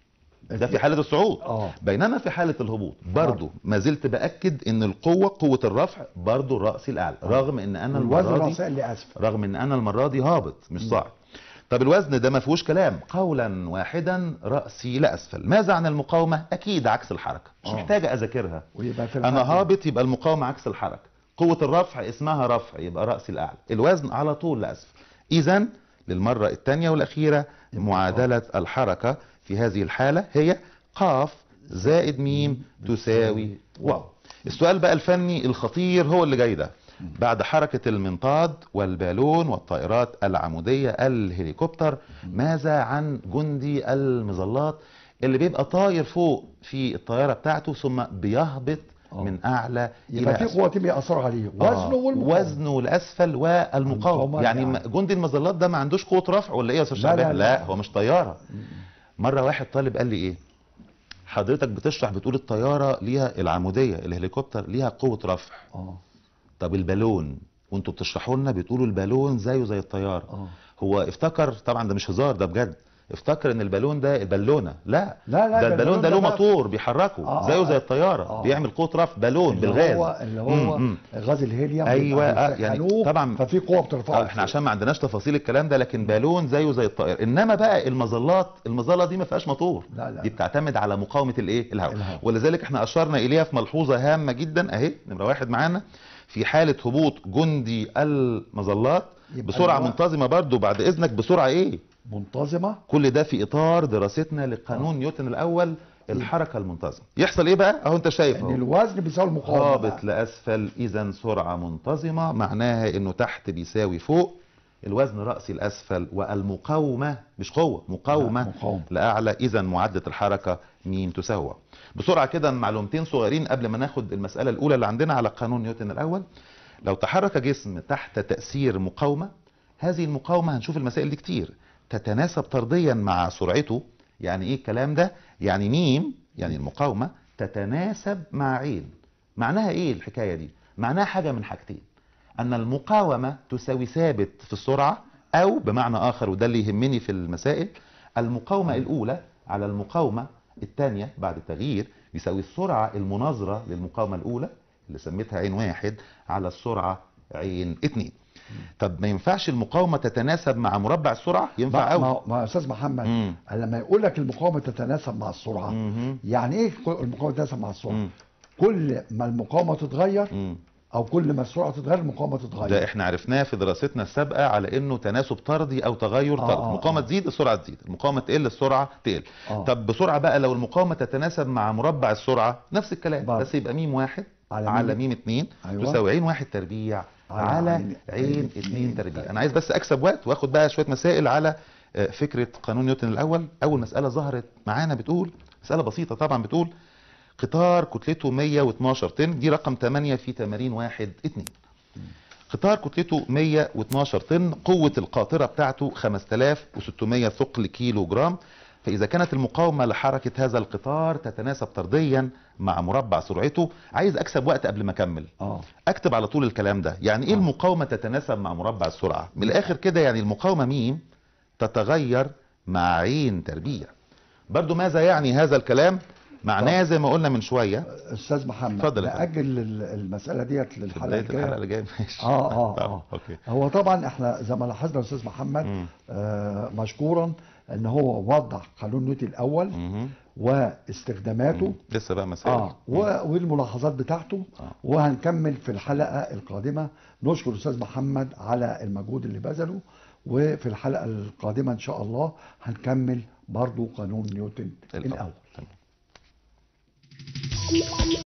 ده في حالة الصعود اه بينما في حالة الهبوط برضو ما زلت بأكد ان القوة قوة الرفع برضو الرأس الأعلى رغم ان انا الوزن المرة دي الرأسي اللي اسفل رغم ان انا المرة دي هابط مش صاعد طب الوزن ده ما فيهوش كلام قولا واحدا رأسي لأسفل ماذا عن المقاومة اكيد عكس الحركة مش آه. محتاجة اذاكرها ويبقى في انا الحالة- هابط يبقى المقاومة عكس الحركة قوة الرفع اسمها رفع يبقى رأسي الأعلى الوزن على طول لأسفل إذا للمرة الثانية والأخيرة يبقى معادلة الحركة في هذه الحالة هي قاف زائد ميم تساوي واو السؤال بقى الفني الخطير هو اللي جاي ده بعد حركة المنطاد والبالون والطائرات العمودية الهليكوبتر ماذا عن جندي المظلات اللي بيبقى طاير فوق في الطيارة بتاعته ثم بيهبط آه. من أعلى يبقى إلى في أسفل قوتين بيأثروا عليه آه، وزنه والمقاومة وزنه الاسفل والمقاومه المقاومة يعني يعني. م- جندي المظلات ده ما عندوش قوه رفع ولا ايه يا استاذ لا، شعبان لا، لا, لا. هو مش طياره مره واحد طالب قال لي ايه حضرتك بتشرح بتقول الطياره ليها العموديه الهليكوبتر ليها قوه رفع اه طب البالون وانتوا بتشرحوا لنا بتقولوا البالون زيه زي الطياره اه هو افتكر طبعا ده مش هزار ده بجد افتكر ان البالون ده البالونه لا لا لا ده البالون ده له بقى- موتور بيحركه آه، زيه آه، زي الطياره آه. بيعمل قوه رفع بالون اللي بالغاز هو اللي مم، هو مم. غاز الهيليوم أيوة، بيبقى آه، يعني بيسخنوه، طبعا- ففي قوه بترفعه اه احنا عشان ما عندناش تفاصيل الكلام ده لكن بالون زيه زي الطائر انما بقى المظلات المظله دي ما فيهاش موتور لا، لا. دي بتعتمد على مقاومه الايه الهواء الهواء. ولذلك احنا اشرنا اليها في ملحوظه هامه جدا اهي نمره واحد معانا في حاله هبوط جندي المظلات يبقى بسرعه الهواء- منتظمه برضو بعد اذنك بسرعه ايه منتظمه كل ده في اطار دراستنا لقانون نيوتن الاول الحركه المنتظمه يحصل ايه بقى اهو انت شايف ان اهو الوزن بيساوي المقاومه هابط بقى. لاسفل اذا سرعه منتظمه معناها انه تحت بيساوي فوق الوزن راسي الاسفل والمقاومه مش قوه مقاومه لا، مقاومة. لاعلى اذا معادله الحركه ميم تساوي بسرعه كده معلومتين صغيرين قبل ما ناخد المساله الاولى اللي عندنا على قانون نيوتن الاول لو تحرك جسم تحت تاثير مقاومه هذه المقاومه هنشوف المسائل دي كتير تتناسب طرديا مع سرعته يعني ايه الكلام ده يعني ميم يعني المقاومه تتناسب مع عين معناها ايه الحكايه دي معناها حاجه من حاجتين ان المقاومه تساوي ثابت في السرعه او بمعنى اخر وده اللي يهمني في المسائل المقاومه الاولى على المقاومه الثانيه بعد التغيير يساوي السرعه المناظره للمقاومه الاولى اللي سميتها عين واحد على السرعه عين اتنين طب ما ينفعش المقاومه تتناسب مع مربع السرعه ينفع ما, قوي ما, ما يا استاذ محمد مم. لما يقول لك المقاومه تتناسب مع السرعه مهم. يعني ايه كل- المقاومه تتناسب مع السرعه مم. كل ما المقاومه تتغير مم. او كل ما السرعه تتغير المقاومه ده تتغير احنا عرفناه في دراستنا السابقه على انه تناسب طردي او تغير آه، طردي آه، المقاومه آه. تزيد السرعه تزيد المقاومه تقل السرعه تقل آه. طب بسرعه بقى لو المقاومه تتناسب مع مربع السرعه نفس الكلام برضه. بس يبقى ميم واحد على على, ميم- ميم اتنين أيوة. تساوي عين واحد تربيع على على, عين- عين, عين اتنين اتنين تربيع تربيع. انا عايز بس اكسب وقت واخد بقى شويه مسائل على آه، فكره قانون نيوتن الاول اول مساله ظهرت معانا بتقول مساله بسيطه طبعا بتقول قطار كتلته 112 طن دي رقم 8 في تمارين واحد اتنين قطار كتلته 112 طن قوة القاطرة بتاعته 5600 ثقل كيلو جرام فإذا كانت المقاومة لحركة هذا القطار تتناسب طرديا مع مربع سرعته عايز أكسب وقت قبل ما أكمل اه أكتب على طول الكلام ده يعني إيه آه. المقاومة تتناسب مع مربع السرعة من الآخر كده يعني المقاومة ميم تتغير مع عين تربيع برضو ماذا يعني هذا الكلام معناه زي ما قلنا من شوية استاذ محمد اتفضل يا فندم. ناجل ال- المساله ديت في للحلقه بداية الحلقة الجايه اللي جاية ماشي اه اه اه اوكي هو طبعا احنا زي ما لاحظنا يا استاذ محمد مم. آه مشكورا ان هو وضح قانون نيوتن الاول مهم. واستخداماته لسه بقى مسائل اه و- والملاحظات بتاعته آه. وهنكمل في الحلقه القادمه نشكر الاستاذ محمد على المجهود اللي بذله وفي الحلقه القادمه ان شاء الله هنكمل برضو قانون نيوتن الأول. الاول تمام.